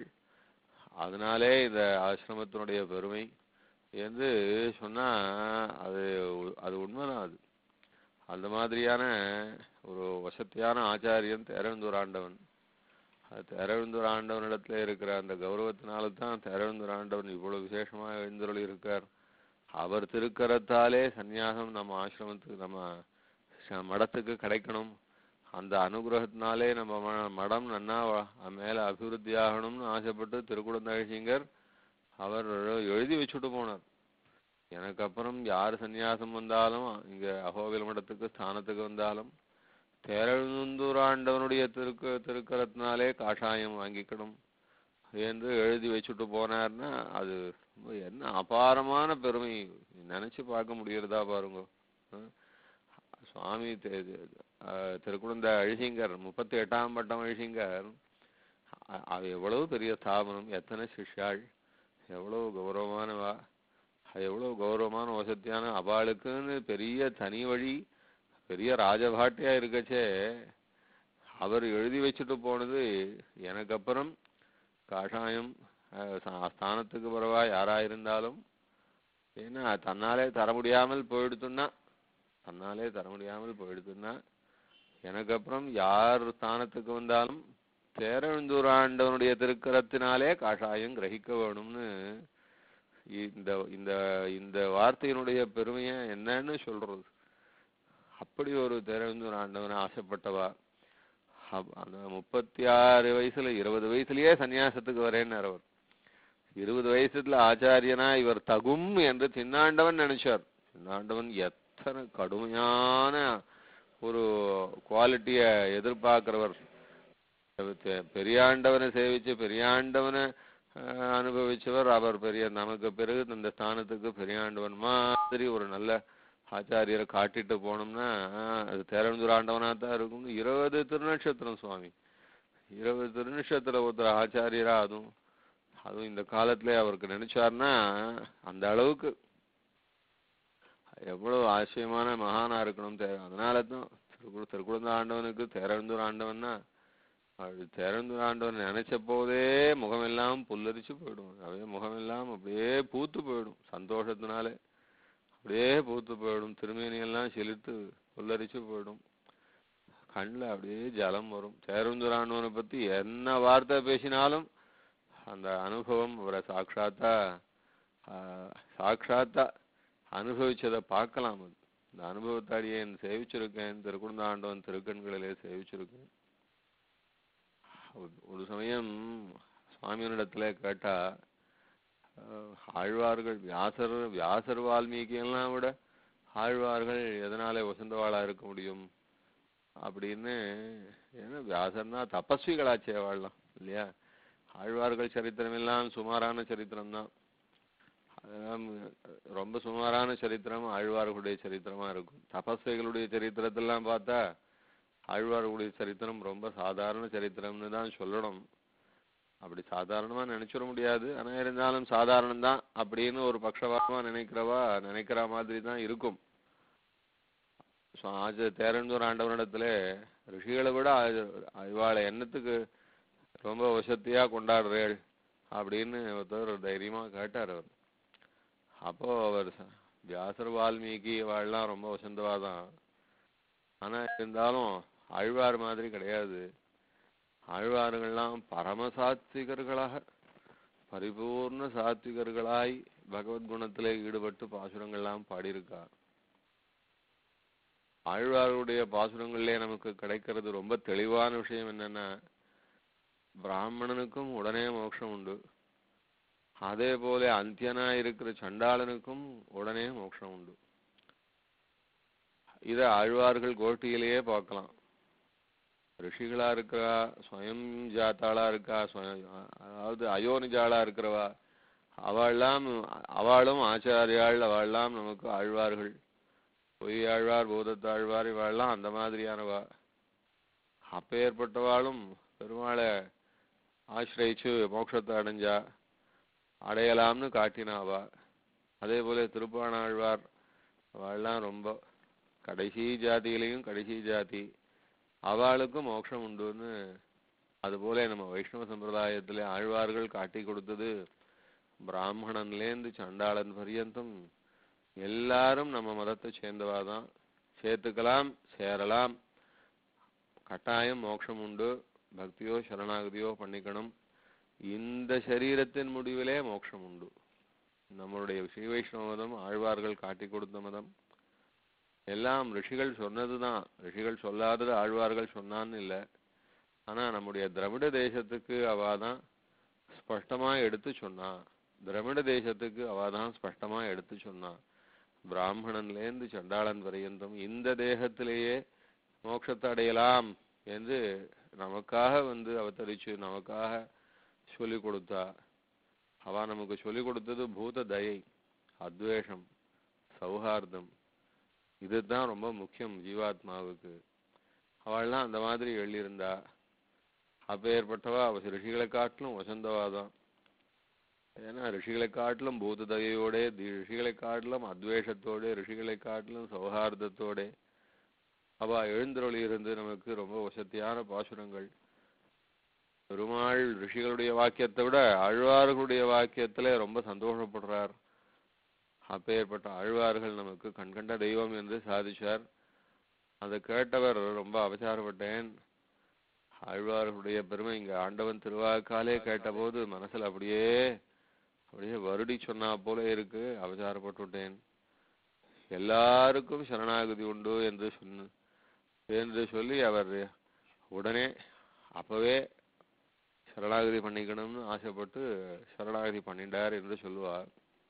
அதனாலே இந்த ஆசிரமத்தினுடைய பெருமை என்று சொன்னா அது உ- அது உண்மைதான் அது அந்த மாதிரியான ஒரு வசத்தியான ஆச்சாரியன் தேரவந்தூர் ஆண்டவன் அது தேரவந்தூர் ஆண்டவனிடத்துல இருக்கிற அந்த கௌரவத்தினால தான் தேரவந்தூர் ஆண்டவன் இவ்வளவு விசேஷமா எழுந்தருளி இருக்கார் அவர் திருக்கரத்தாலே சந்நியாசம் நம்ம ஆசிரமத்துக்கு நம்ம ச- மடத்துக்கு கிடைக்கணும் அந்த அனுகிரகத்தினாலே நம்ம ம- மடம் நன்னா வ- மேல அபிவிருத்தி ஆகணும்னு ஆசைப்பட்டு திருக்குடந்தழிசிங்கர் அவர் எழுதி வச்சுட்டு போனார் எனக்கு அப்புறம் யார் சந்நியாசம் வந்தாலும் இங்க அகோபில மடத்துக்கு ஸ்தானத்துக்கு வந்தாலும் தேரழுந்தூர் ஆண்டவனுடைய திருக்கு திருக்கரத்தினாலே காஷாயம் வாங்கிக்கணும் என்று எழுதி வச்சுட்டு போனார்னா அது ரொம்ப என்ன அபாரமான பெருமை நினைச்சு பார்க்க முடியறதா பாருங்க ஆ? சுவாமி தெ- தெ- அஹ் திருக்குழந்த அழிசிங்கர் முப்பத்தி எட்டாம் பட்டம் அழிசிங்கர் அ- அது எவ்வளவு பெரிய ஸ்தாபனம் எத்தனை சிஷ்யாள் எவ்வளவு கௌரவமானவா அது எவ்வளவு கௌரவமான வசதியான அவளுக்குன்னு பெரிய தனி வழி பெரிய ராஜபாட்டியா இருக்கச்சே அவர் எழுதி வச்சுட்டு போனது எனக்கு அப்புறம் காஷாயம் அஹ், சா- ஸ்தானத்துக்கு பிறவா யாரா இருந்தாலும் ஏன்னா தன்னாலே தர முடியாமல் போயிடுத்துன்னா தன்னாலே தர முடியாமல் போயிடுதுன்னா எனக்கு அப்புறம் யார் ஸ்தானத்துக்கு வந்தாலும் தேரழுந்தூர் ஆண்டவனுடைய திருக்கரத்தினாலே காஷாயம் கிரகிக்க வேணும்னு இந்த இந்த இந்த வார்த்தையினுடைய பெருமையை என்னன்னு சொல்றது அப்படி ஒரு தேரழுந்தூர் ஆண்டவனை ஆசைப்பட்டவா அப்- அந்த முப்பத்தி ஆறு வயசுல இருபது வயசுலயே சன்னியாசத்துக்கு வரேன்னார் அவர் இருபது வயசுல ஆச்சாரியனா இவர் தகும் என்று தின்னாண்டவன் நினைச்சார் தின்னாண்டவன் எத்தனை கடுமையான ஒரு குவாலிட்டிய எதிர்பார்க்கிறவர் தெ- பெரியாண்டவனை சேவிச்சு பெரியாண்டவனை அஹ், அனுபவிச்சவர் அவர் பெரிய நமக்கு பிறகு இந்த ஸ்தானத்துக்கு பெரியாண்டவன் மாதிரி ஒரு நல்ல ஆச்சாரியரை காட்டிட்டு போனோம்னா அஹ், அது தேரந்தூர் ஆண்டவனா தான் இருக்கும் இருபது திருநட்சத்திரம் சுவாமி இருபது திருநட்சத்திர ஒருத்தர் ஆச்சாரியரா அதுவும் அதுவும் இந்த காலத்திலே அவருக்கு நினைச்சாருன்னா அந்த அளவுக்கு எவ்வளவு ஆச்சரியமான மகானா இருக்கணும் தே- அதனால தான் திருக்குட திருக்குழந்த ஆண்டவனுக்கு தேரந்தூர் ஆண்டவன்னா அது தேரந்தூர் ஆண்டவன் நினைச்ச போதே முகமெல்லாம் புல்லரிச்சு போயிடும் அப்படியே முகமெல்லாம் அப்படியே பூத்து போயிடும் சந்தோஷத்தினாலே அப்படியே பூத்து போயிடும் திருமேனி எல்லாம் செலுத்து புல்லரிச்சு போயிடும் கண்ணில் அப்படியே ஜலம் வரும் தேரந்தூர் ஆண்டவனை பத்தி என்ன வார்த்தை பேசினாலும் அந்த அனுபவம் அவரை சாட்சாத்தா ஆஹ், சாட்சாத்தா அனுபவிச்சதை பார்க்கலாம் அது இந்த அனுபவத்தாடியே சேவிச்சிருக்கேன் திருக்குந்தாண்டவன் திருக்கண்களிலே சேவிச்சிருக்கேன் ஒரு- ஒரு சமயம் சுவாமியினிடத்துல கேட்டா அஹ், ஆழ்வார்கள் வியாசர் வியாசர் வால்மீகி எல்லாம் விட ஆழ்வார்கள் எதனால வசந்தவாளா இருக்க முடியும் அப்படின்னு ஏன்னா வியாசர்னா தபஸ்விகளாச்சே வாழலாம் இல்லையா ஆழ்வார்கள் சரித்திரம் எல்லாம் சுமாரான சரித்திரம் தான் ரொம்ப சுமாரான சரித்திரம் ஆழ்வார்களுடைய சரித்திரமா இருக்கும் தபஸ்விகளுடைய சரித்திரத்தெல்லாம் பார்த்தா ஆழ்வார்களுடைய சரித்திரம் ரொம்ப சாதாரண சரித்திரம்னு தான் சொல்லணும் அப்படி சாதாரணமா நினைச்சிட முடியாது ஆனா இருந்தாலும் சாதாரணம் தான் அப்படின்னு ஒரு பட்சபாதமா நினைக்கிறவா நினைக்கிற மாதிரி தான் இருக்கும் So, ஆஜ தேரண்டூர் ஆண்டவனிடத்துல ரிஷிகளை விட ஆ- இவாளை எண்ணத்துக்கு ரொம்ப வசத்தியா கொண்டாடுறேள் அப்படின்னு ஒருத்தர் தைரியமா கேட்டார் அவர் அப்போ அவர் ச- வியாசர் வால்மீகி இவாள்லாம் ரொம்ப வசந்தவா தான் ஆனா இருந்தாலும் ஆழ்வார் மாதிரி கிடையாது ஆழ்வார்கள்லாம் பரம சாத்விகர்களாக பரிபூர்ண சாத்விகர்களாய் பகவத்குணத்திலே ஈடுபட்டு பாசுரங்கள்லாம் பாடியிருக்கா ஆழ்வாருடைய பாசுரங்களிலே நமக்கு கிடைக்கிறது ரொம்ப தெளிவான விஷயம் என்னன்னா பிராமணனுக்கும் உடனே மோட்சம் உண்டு அதே போல அந்தியனா இருக்கிற சண்டாளனுக்கும் உடனே மோட்சம் உண்டு இத ஆழ்வார்கள் கோஷ்டியிலேயே பார்க்கலாம் ரிஷிகளா இருக்கா ஸ்வயம் ஜாத்தாளா இருக்கா ஸ்வயம் அதாவது அயோனிஜாளா இருக்கிறவா அவள்லாம் அவளும் ஆச்சாரியாள் அவள்லாம் நமக்கு ஆழ்வார்கள் பொய்யாழ்வார் பூதத்தாழ்வார் இவாள்லாம் அந்த மாதிரியானவா அப்பேற்பட்டவாளும் பெருமாளை ஆசிரயிச்சு மோட்சத்தை அடைஞ்சா அடையலாம்னு காட்டினாவா அதே போல திருப்பாணாழ்வார் அவள்லாம் ரொம்ப கடைசி ஜாதியிலையும் கடைசி ஜாதி அவளுக்கும் மோட்சம் உண்டுன்னு அதுபோல நம்ம வைஷ்ணவ சம்பிரதாயத்திலே ஆழ்வார்கள் காட்டி கொடுத்தது பிராமணன்லேருந்து சண்டாளன் பரியந்தம் எல்லாரும் நம்ம மதத்தை சேர்ந்தவா தான் சேர்த்துக்கலாம் சேரலாம் கட்டாயம் மோட்சம் உண்டு பக்தியோ சரணாகதியோ பண்ணிக்கணும் இந்த சரீரத்தின் முடிவிலே மோட்சம் உண்டு நம்மளுடைய ஸ்ரீ வைஷ்ணவ மதம் ஆழ்வார்கள் காட்டி கொடுத்த மதம் எல்லாம் ரிஷிகள் சொன்னதுதான் ரிஷிகள் சொல்லாதது ஆழ்வார்கள் சொன்னான்னு இல்லை ஆனா நம்முடைய திராவிட தேசத்துக்கு அவ தான் ஸ்பஷ்டமா எடுத்து சொன்னா திராவிட தேசத்துக்கு அவ தான் ஸ்பஷ்டமா எடுத்து சொன்னா பிராமணன்லேருந்து சண்டாளன் பரியந்தம் இந்த தேகத்திலேயே மோட்சத்தை அடையலாம் என்று நமக்காக வந்து அவதரிச்சு நமக்காக சொல்லி கொடுத்தா அவ நமக்கு சொல்லி கொடுத்தது பூத தயை அத்வேஷம் சௌஹார்தம் இதுதான் ரொம்ப முக்கியம் ஜீவாத்மாவுக்கு அவள்லாம் அந்த மாதிரி எழுதியிருந்தா அப்பேற்பட்டவா அவ ரிஷிகளை காட்டிலும் வசந்தவாதான் ஏன்னா ரிஷிகளை காட்டிலும் பூத தயையோட ரிஷிகளை காட்டிலும் அத்வேஷத்தோட ரிஷிகளை காட்டிலும் சௌஹார்தத்தோட அவ எழுந்தருளி இருந்து நமக்கு ரொம்ப வசதியான பாசுரங்கள் பெருமாள் ரிஷிகளுடைய வாக்கியத்தை விட ஆழ்வார்களுடைய வாக்கியத்துல ரொம்ப சந்தோஷப்படுறார் அப்பேற்பட்ட ஆழ்வார்கள் நமக்கு கண்கண்ட தெய்வம் என்று சாதிச்சார் அதை கேட்டவர் ரொம்ப அவசாரப்பட்டேன் ஆழ்வார்களுடைய பெருமை இங்க ஆண்டவன் திருவாக்காலே கேட்டபோது மனசுல அப்படியே அப்படியே வருடி சொன்னா போல இருக்கு அவசாரப்பட்டு விட்டேன் எல்லாருக்கும் சரணாகதி உண்டு என்று சொன்ன என்று சொல்லி அவர் உடனே அப்பவே சரணாகதி பண்ணிக்கணும்னு ஆசைப்பட்டு சரணாகதி பண்ணிட்டார் என்று சொல்லுவார்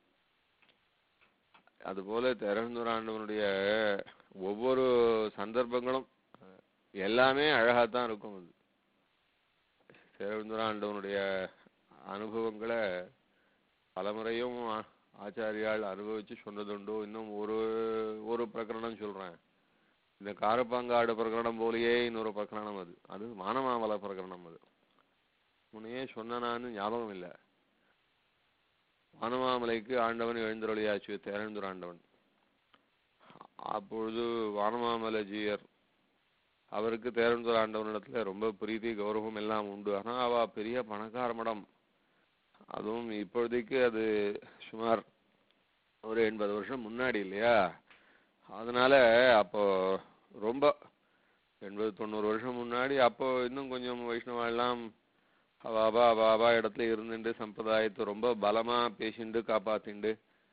அதுபோல திறந்துராண்டவனுடைய ஒவ்வொரு சந்தர்ப்பங்களும் எல்லாமே அழகாத்தான் இருக்கும் அது திறந்துராண்டவனுடைய அனுபவங்களை பலமுறையும் ஆ- ஆச்சாரியால் அனுபவிச்சு சொன்னதுண்டோ இன்னும் ஒரு ஒரு பிரகரணம் சொல்றேன் இந்த காரப்பாங்காடு பிரகரணம் போலயே இன்னொரு பிரகரணம் அது அது மானமாமல பிரகரணம் அது முன்னையே சொன்னனான்னு ஞாபகம் இல்லை வானமாமலைக்கு ஆண்டவன் எழுந்தருளியாச்சு தேரந்தூர் ஆண்டவன் அப்பொழுது வானமாமலை ஜீயர் அவருக்கு தேரந்தூர் ஆண்டவனிடத்துல ரொம்ப பிரீதி கௌரவம் எல்லாம் உண்டு ஆனா அவ பெரிய பணக்கார மடம் அதுவும் இப்பொழுதைக்கு அது சுமார் ஒரு எண்பது வருஷம் முன்னாடி இல்லையா அதனால அப்போ ரொம்ப எண்பது தொண்ணூறு வருஷம் முன்னாடி அப்போ இன்னும் கொஞ்சம் வைஷ்ணவா எல்லாம் அவ அவா அவ அவா இடத்துல இருந்துட்டு சம்பிரதாயத்தை ரொம்ப பலமா பேசிண்டு காப்பாத்திண்டு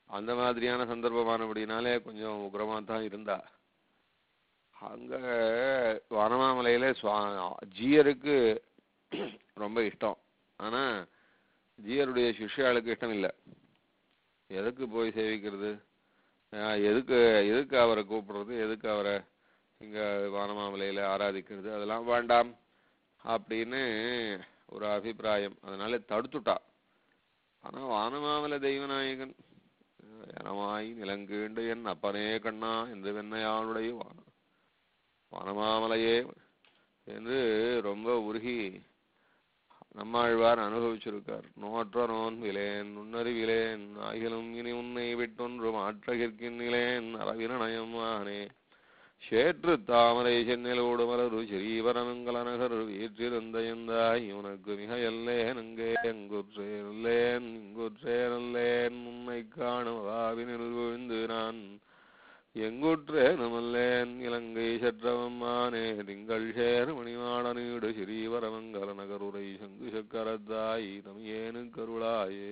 அந்த மாதிரியான சந்தர்ப்பமானபடினாலே கொஞ்சம் உக்ரமா தான் இருந்தா அங்க வனமாமலையில சுவா- ஜீயருக்கு ரொம்ப இஷ்டம் ஆனா ஜீயருடைய சிஷ்யாளுக்கு இஷ்டம் இல்லை எதுக்கு போய் சேவிக்கிறது ஆஹ் எதுக்கு எதுக்கு அவரை கூப்பிடுறது எதுக்கு அவரை இங்க வானமாமலையில ஆராதிக்கிறது அதெல்லாம் வேண்டாம் அப்படின்னு ஒரு அபிப்பிராயம் அதனால தடுத்துட்டா ஆனா வானமாமலை தெய்வநாயகன் எனமாய் நிலங்கீண்டு என் அப்பனே கண்ணா என்று வெண்ணையாளுடைய வான வானமாமலையே என்று ரொம்ப உருகி நம்மாழ்வார் அனுபவிச்சிருக்கார் நோற்ற நோன் விலேன் நுண்ணறிவிலேன் ஆகிலும் இனி உன்னை விட்டொன்று மாற்றகிற்கின்னிலேன் அரவினயமானே சேற்று தாமரை சென்னிலோடு மலரு ஸ்ரீவரமங்கலநகர் வீற்றிருந்த எந்தாய் உனக்கு மிக எல்லேன் அங்கே எங்குற்றேன் இங்குற்றேனல்லேன் உன்னை காணும் வாவினில் விழுந்து நான் எங்குற்றேனுமல்லேன் இலங்கை சற்றவம்மானே திங்கள் சேர் மணிமாட நீடு ஸ்ரீவரமங்கல நகருரை சங்கு சக்கரத்தாய் தமியேனு கருளாயே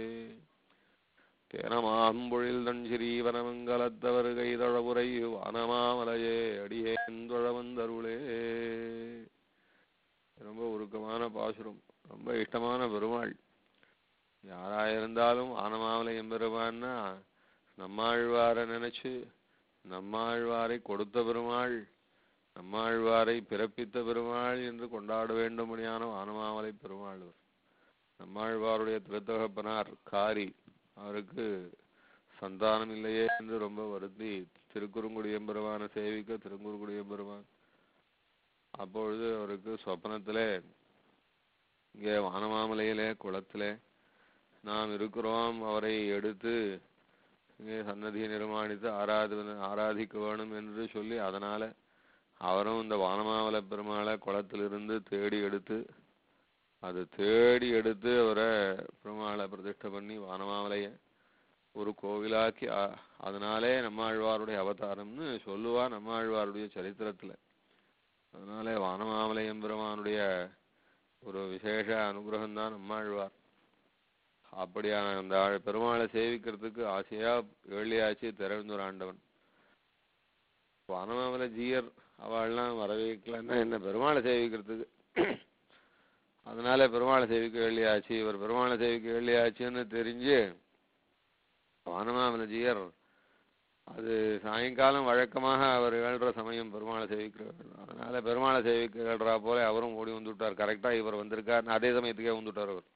தேனமாம்பொழில் தன் ஸ்ரீவனமங்கலத்தவர் கைதழபுரை வானமாமலையே அடியேன் தொழவந்தருளே ரொம்ப உருக்கமான பாசுரம் ரொம்ப இஷ்டமான பெருமாள் யாராயிருந்தாலும் வானமாமலை எம்பெருமான்னா நம்மாழ்வாரை நினைச்சு நம்மாழ்வாரை கொடுத்த பெருமாள் நம்மாழ்வாரை பிறப்பித்த பெருமாள் என்று கொண்டாட வேண்டும்படியான வானமாமலை பெருமாள் அவர். நம்மாழ்வாருடைய திருத்தகப்பனார் காரி அவருக்கு சந்தானம் இல்லையே என்று ரொம்ப வருத்தி திருக்குறுங்குடி எம்பெருமான சேவிக்க திருக்குறுங்குடி எம்பெருமான் அப்பொழுது அவருக்கு சொப்பனத்திலே இங்கே வானமாமலையிலே குளத்திலே நாம் இருக்கிறோம் அவரை எடுத்து இங்கே சன்னதியை நிர்மாணித்து ஆராது ஆராதிக்க வேணும் என்று சொல்லி அதனால அவரும் இந்த வானமாமலை பெருமாளை குளத்திலிருந்து தேடி எடுத்து அது தேடி எடுத்து அவரை பெருமாளை பிரதிஷ்டை பண்ணி வானமாமலைய ஒரு கோவிலாக்கி அ- அதனாலே நம்மாழ்வாருடைய அவதாரம்னு சொல்லுவா நம்மாழ்வாருடைய சரித்திரத்துல அதனாலே வானமாமலை எம்பெருமானுடைய ஒரு விசேஷ அனுகிரகம் தான் நம்மாழ்வார் அப்படியான அந்த ஆள் பெருமாளை சேவிக்கிறதுக்கு ஆசையா ஏழியாச்சு திறந்தூர் ஆண்டவன் வானமாமலை ஜீயர் அவள்லாம் வரவேற்கலன்னா என்ன பெருமாளை சேவிக்கிறதுக்கு அதனால பெருமாளை சேவிக்க வேண்டியாச்சு இவர் பெருமாளை சேவிக்க வேண்டியாச்சுன்னு தெரிஞ்சு வானமாமலை ஜீயர் அது சாயங்காலம் வழக்கமாக அவர் ஏழ்ற சமயம் பெருமாளை சேவிக்கிறார் அதனால பெருமாளை சேவிக்க ஏழ்றா போல அவரும் ஓடி வந்துட்டார் கரெக்டா இவர் வந்திருக்கார் அதே சமயத்துக்கே வந்துட்டார் அவர்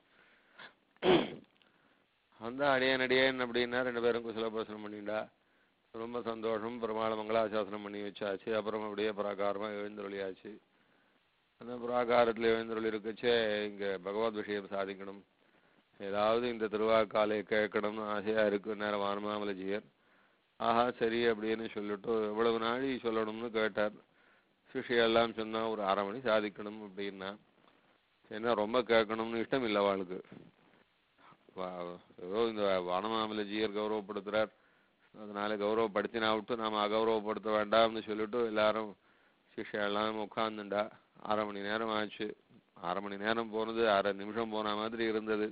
அந்த அடியேன் அடியேன் அப்படின்னா ரெண்டு பேரும் குசலோபசனம் பண்ணிண்டா ரொம்ப சந்தோஷம் பெருமாளை மங்களாசாசனம் பண்ணி வச்சாச்சு அப்புறம் அப்படியே பிராகாரமா எழுந்தருளியாச்சு அந்த பிராகாரத்தில் எழுந்தருளி இருக்கச்சே இங்க பகவத் விஷயம் சாதிக்கணும் ஏதாவது இந்த திருவாக்காலை கேட்கணும்னு ஆசையா இருக்கு நேரம் வானமாமலஜியர் ஆஹா சரி அப்படின்னு சொல்லிட்டு எவ்வளவு நாழி சொல்லணும்னு கேட்டார் சிஷியெல்லாம் சொன்னா ஒரு அரை மணி சாதிக்கணும் அப்படின்னா ஏன்னா ரொம்ப கேட்கணும்னு இஷ்டம் இல்லை அவளுக்கு வா- ஏதோ இந்த வானமாமலஜியர் கௌரவப்படுத்துறார் அதனால கௌரவப்படுத்தினா விட்டு நாம அகௌரவப்படுத்த வேண்டாம்னு சொல்லிட்டு எல்லாரும் சிஷ்யா எல்லாம் உட்கார்ந்துண்டா அரை மணி நேரம் ஆச்சு அரை மணி நேரம் போனது அரை நிமிஷம் போன மாதிரி இருந்தது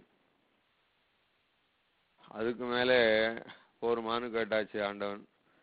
அதுக்கு மேலே போருமான்னு கேட்டாச்சு ஆண்டவன்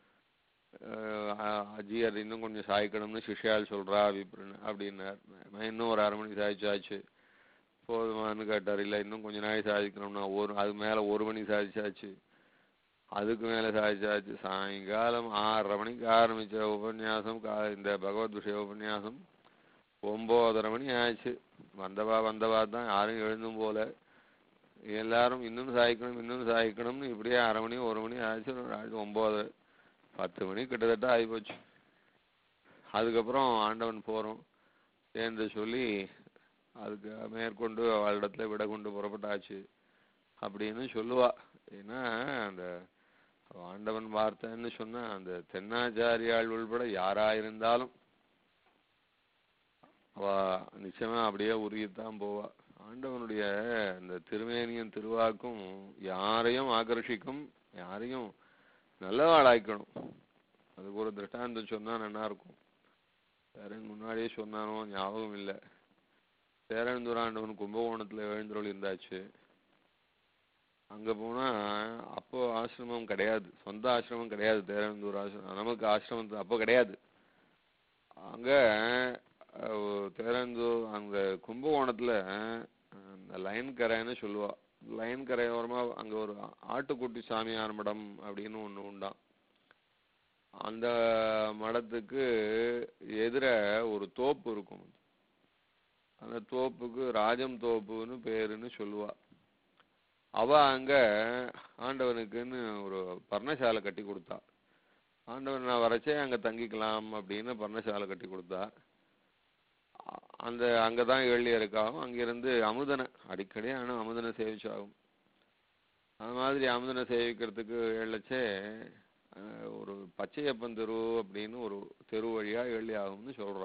அஹ் அஜியர் இன்னும் கொஞ்சம் சாய்க்கணும்னு சிஷ்யால் சொல்றா விப்ரன் அப்படின்னார் நான் இன்னும் ஒரு அரை மணி சாய்ச்சாச்சு போதுமான்னு கேட்டார் இல்லை இன்னும் கொஞ்ச நாள் சாதிக்கணும்னா ஒரு அது மேலே ஒரு மணி சாதிச்சாச்சு அதுக்கு மேலே சாதிச்சாச்சு சாயங்காலம் ஆறரை மணிக்கு ஆரம்பிச்ச உபன்யாசம் கா இந்த பகவத் விஷய உபன்யாசம் ஒம்போதரை மணி ஆச்சு வந்தவா வந்தவா தான் யாரும் எழுந்தும் போல எல்லாரும் இன்னும் சாய்க்கணும் இன்னும் சாய்க்கணும்னு இப்படியே அரை மணி ஒரு மணி ஆச்சு ஒரு ஆச்சு ஒம்போது பத்து மணி கிட்டத்தட்ட ஆகிப்போச்சு அதுக்கப்புறம் ஆண்டவன் போகிறோம் என்று சொல்லி அதுக்கு மேற்கொண்டு அவளிடத்துல விட கொண்டு புறப்பட்டாச்சு அப்படின்னு சொல்லுவா ஏன்னா அந்த ஆண்டவன் வார்த்தைன்னு சொன்னா அந்த தென்னாச்சாரியாள் உள்பட யாரா இருந்தாலும் அவ நிச்சயமா அப்படியே உருகித்தான் போவா ஆண்டவனுடைய அந்த திருமேனியும் திருவாக்கும் யாரையும் ஆகர்ஷிக்கும் யாரையும் நல்லவாளாக்கணும் அதுக்கு ஒரு திருஷ்டாந்தம் சொன்னா நல்லா இருக்கும் யாரும் முன்னாடியே சொன்னானோ ஞாபகம் இல்லை பேரந்துராண்டவன் கும்பகோணத்துல எழுந்தருள் இருந்தாச்சு அங்க போனா அப்போ ஆசிரமம் கிடையாது சொந்த ஆசிரமம் கிடையாது தேரந்தூர் ஆசிரமம் நமக்கு ஆசிரமம் அப்போ கிடையாது அங்க அஹ், தேரந்தூர் அந்த கும்பகோணத்துல அஹ், அந்த லைன் கரைன்னு சொல்லுவா லைன் கரையோரமா அங்க ஒரு ஆட்டுக்குட்டி சாமியார் மடம் அப்படின்னு ஒண்ணு உண்டாம் அந்த மடத்துக்கு எதிர ஒரு தோப்பு இருக்கும் அந்த தோப்புக்கு ராஜம் தோப்புன்னு பேருன்னு சொல்லுவா அவ அங்க ஆண்டவனுக்குன்னு ஒரு பர்ணசாலை கட்டி கொடுத்தா ஆண்டவன் நான் வரச்சே அங்க தங்கிக்கலாம் அப்படின்னு பர்ணசாலை கட்டி கொடுத்தா அ- அந்த அங்கதான் ஏழி இருக்காகும் அங்கிருந்து அமுதனை அடிக்கடி ஆனா அமுதனை சேவிச்சாகும் அது மாதிரி அமுதனை சேவிக்கிறதுக்கு ஏழச்சே அஹ், ஒரு பச்சையப்பன் தெரு அப்படின்னு ஒரு தெரு வழியா ஏழி ஆகும்னு சொல்றா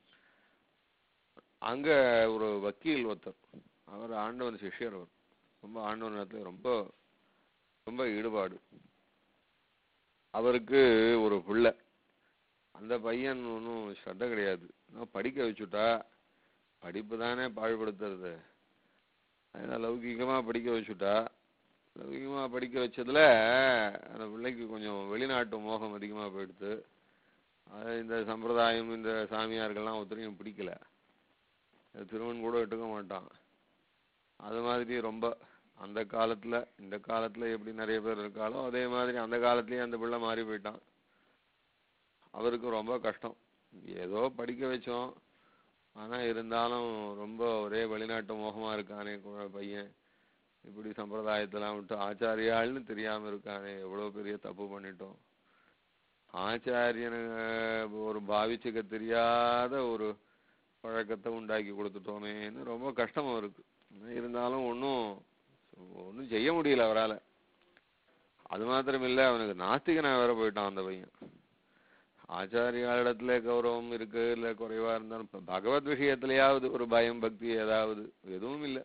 அங்க ஒரு வக்கீல் ஒருத்தர் அவர் ஆண்டவன் சிஷ்யர் அவர் ரொம்ப ஆண்டவன் இடத்துல ரொம்ப ரொம்ப ஈடுபாடு அவருக்கு ஒரு புள்ள அந்த பையன் ஒன்றும் ஸ்ரத்த கிடையாது நான் படிக்க வச்சுட்டா படிப்பு தானே பாழ்படுத்துறது அதனால லௌகிகமா படிக்க வச்சுட்டா லௌகிகமா படிக்க வச்சதுல அந்த பிள்ளைக்கு கொஞ்சம் வெளிநாட்டு மோகம் அதிகமா போயிடுது அது இந்த சம்பிரதாயம் இந்த சாமியார்கள்லாம் ஒருத்தரையும் பிடிக்கல திருமணம் கூட எடுக்க மாட்டான் அது மாதிரி ரொம்ப அந்த காலத்துல இந்த காலத்துல எப்படி நிறைய பேர் இருக்காளோ அதே மாதிரி அந்த காலத்துலயே அந்த பிள்ளை மாறி போயிட்டான் அவருக்கு ரொம்ப கஷ்டம் ஏதோ படிக்க வச்சோம் ஆனா இருந்தாலும் ரொம்ப ஒரே வெளிநாட்டு மோகமா இருக்கானே கு- பையன் இப்படி சம்பிரதாயத்தெல்லாம் விட்டு ஆச்சாரியாள்னு தெரியாம இருக்கானே எவ்வளவு பெரிய தப்பு பண்ணிட்டோம் ஆச்சாரியனை ஒரு பாவிச்சுக்க தெரியாத ஒரு பழக்கத்தை உண்டாக்கி கொடுத்துட்டோமேன்னு ரொம்ப கஷ்டம் அவருக்கு இருந்தாலும் ஒன்றும் ஒன்றும் செய்ய முடியல அவரால அது மாத்திரம் இல்ல அவனுக்கு நாஸ்திகனா வேற போயிட்டான் அந்த பையன் ஆச்சாரியாளிடத்துல கௌரவம் இருக்கு இல்ல குறைவா இருந்தாலும் இப்ப பகவத் விஷயத்திலேயாவது ஒரு பயம் பக்தி ஏதாவது எதுவும் இல்ல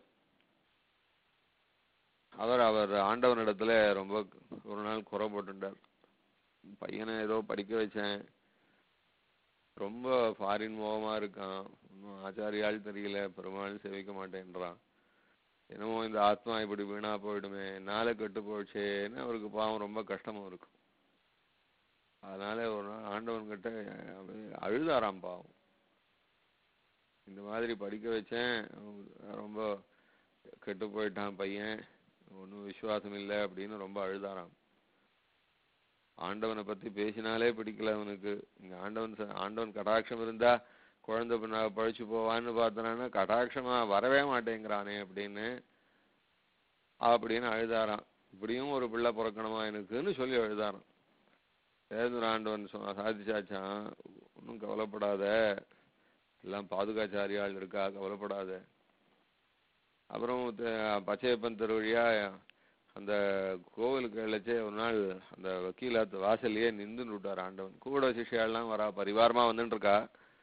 அவர் அவர் ஆண்டவனிடத்துல ரொம்ப ஒரு நாள் குறை போட்டுட்டார் பையனை ஏதோ படிக்க வச்சேன் ரொம்ப ஃபாரின் மோகமா இருக்கான் இன்னும் ஆச்சாரியால் தெரியல பெருமாள் சேவிக்க மாட்டேன்றான் என்னமோ இந்த ஆத்மா இப்படி வீணா போயிடுமே என்னால கெட்டு போச்சேன்னு அவருக்கு பாவம் ரொம்ப கஷ்டமா இருக்கும் அதனால ஒரு நாள் ஆண்டவன் கிட்ட அழுதாராம் பாவம் இந்த மாதிரி படிக்க வச்சேன் அவன் ரொம்ப கெட்டு போயிட்டான் பையன் ஒன்றும் விசுவாசம் இல்லை அப்படின்னு ரொம்ப அழுதாராம் ஆண்டவனை பத்தி பேசினாலே பிடிக்கல அவனுக்கு இங்க ஆண்டவன் ச- ஆண்டவன் கடாட்சம் இருந்தா குழந்தை பின்னா பழிச்சு போவான்னு பார்த்தனான்னா கடாட்சமா வரவே மாட்டேங்கிறானே அப்படின்னு அப்படின்னு அழுதாராம் இப்படியும் ஒரு பிள்ளை பிறக்கணுமா எனக்குன்னு சொல்லி அழுதாராம் தேர்தல் ஆண்டவன் சொ- சாதிச்சாச்சான் ஒன்றும் கவலைப்படாத எல்லாம் பாதுகாச்சாரியாள் இருக்கா கவலைப்படாத அப்புறம் த- பச்சையப்பன் தெரு வழியா அந்த கோவிலுக்கு அழைச்சே ஒரு நாள் அந்த வக்கீலாத்து வாசல்லையே நின்று விட்டார் ஆண்டவன் கூட சிஷ்யாலாம் வரா பரிவாரமா வந்துட்டு இருக்கா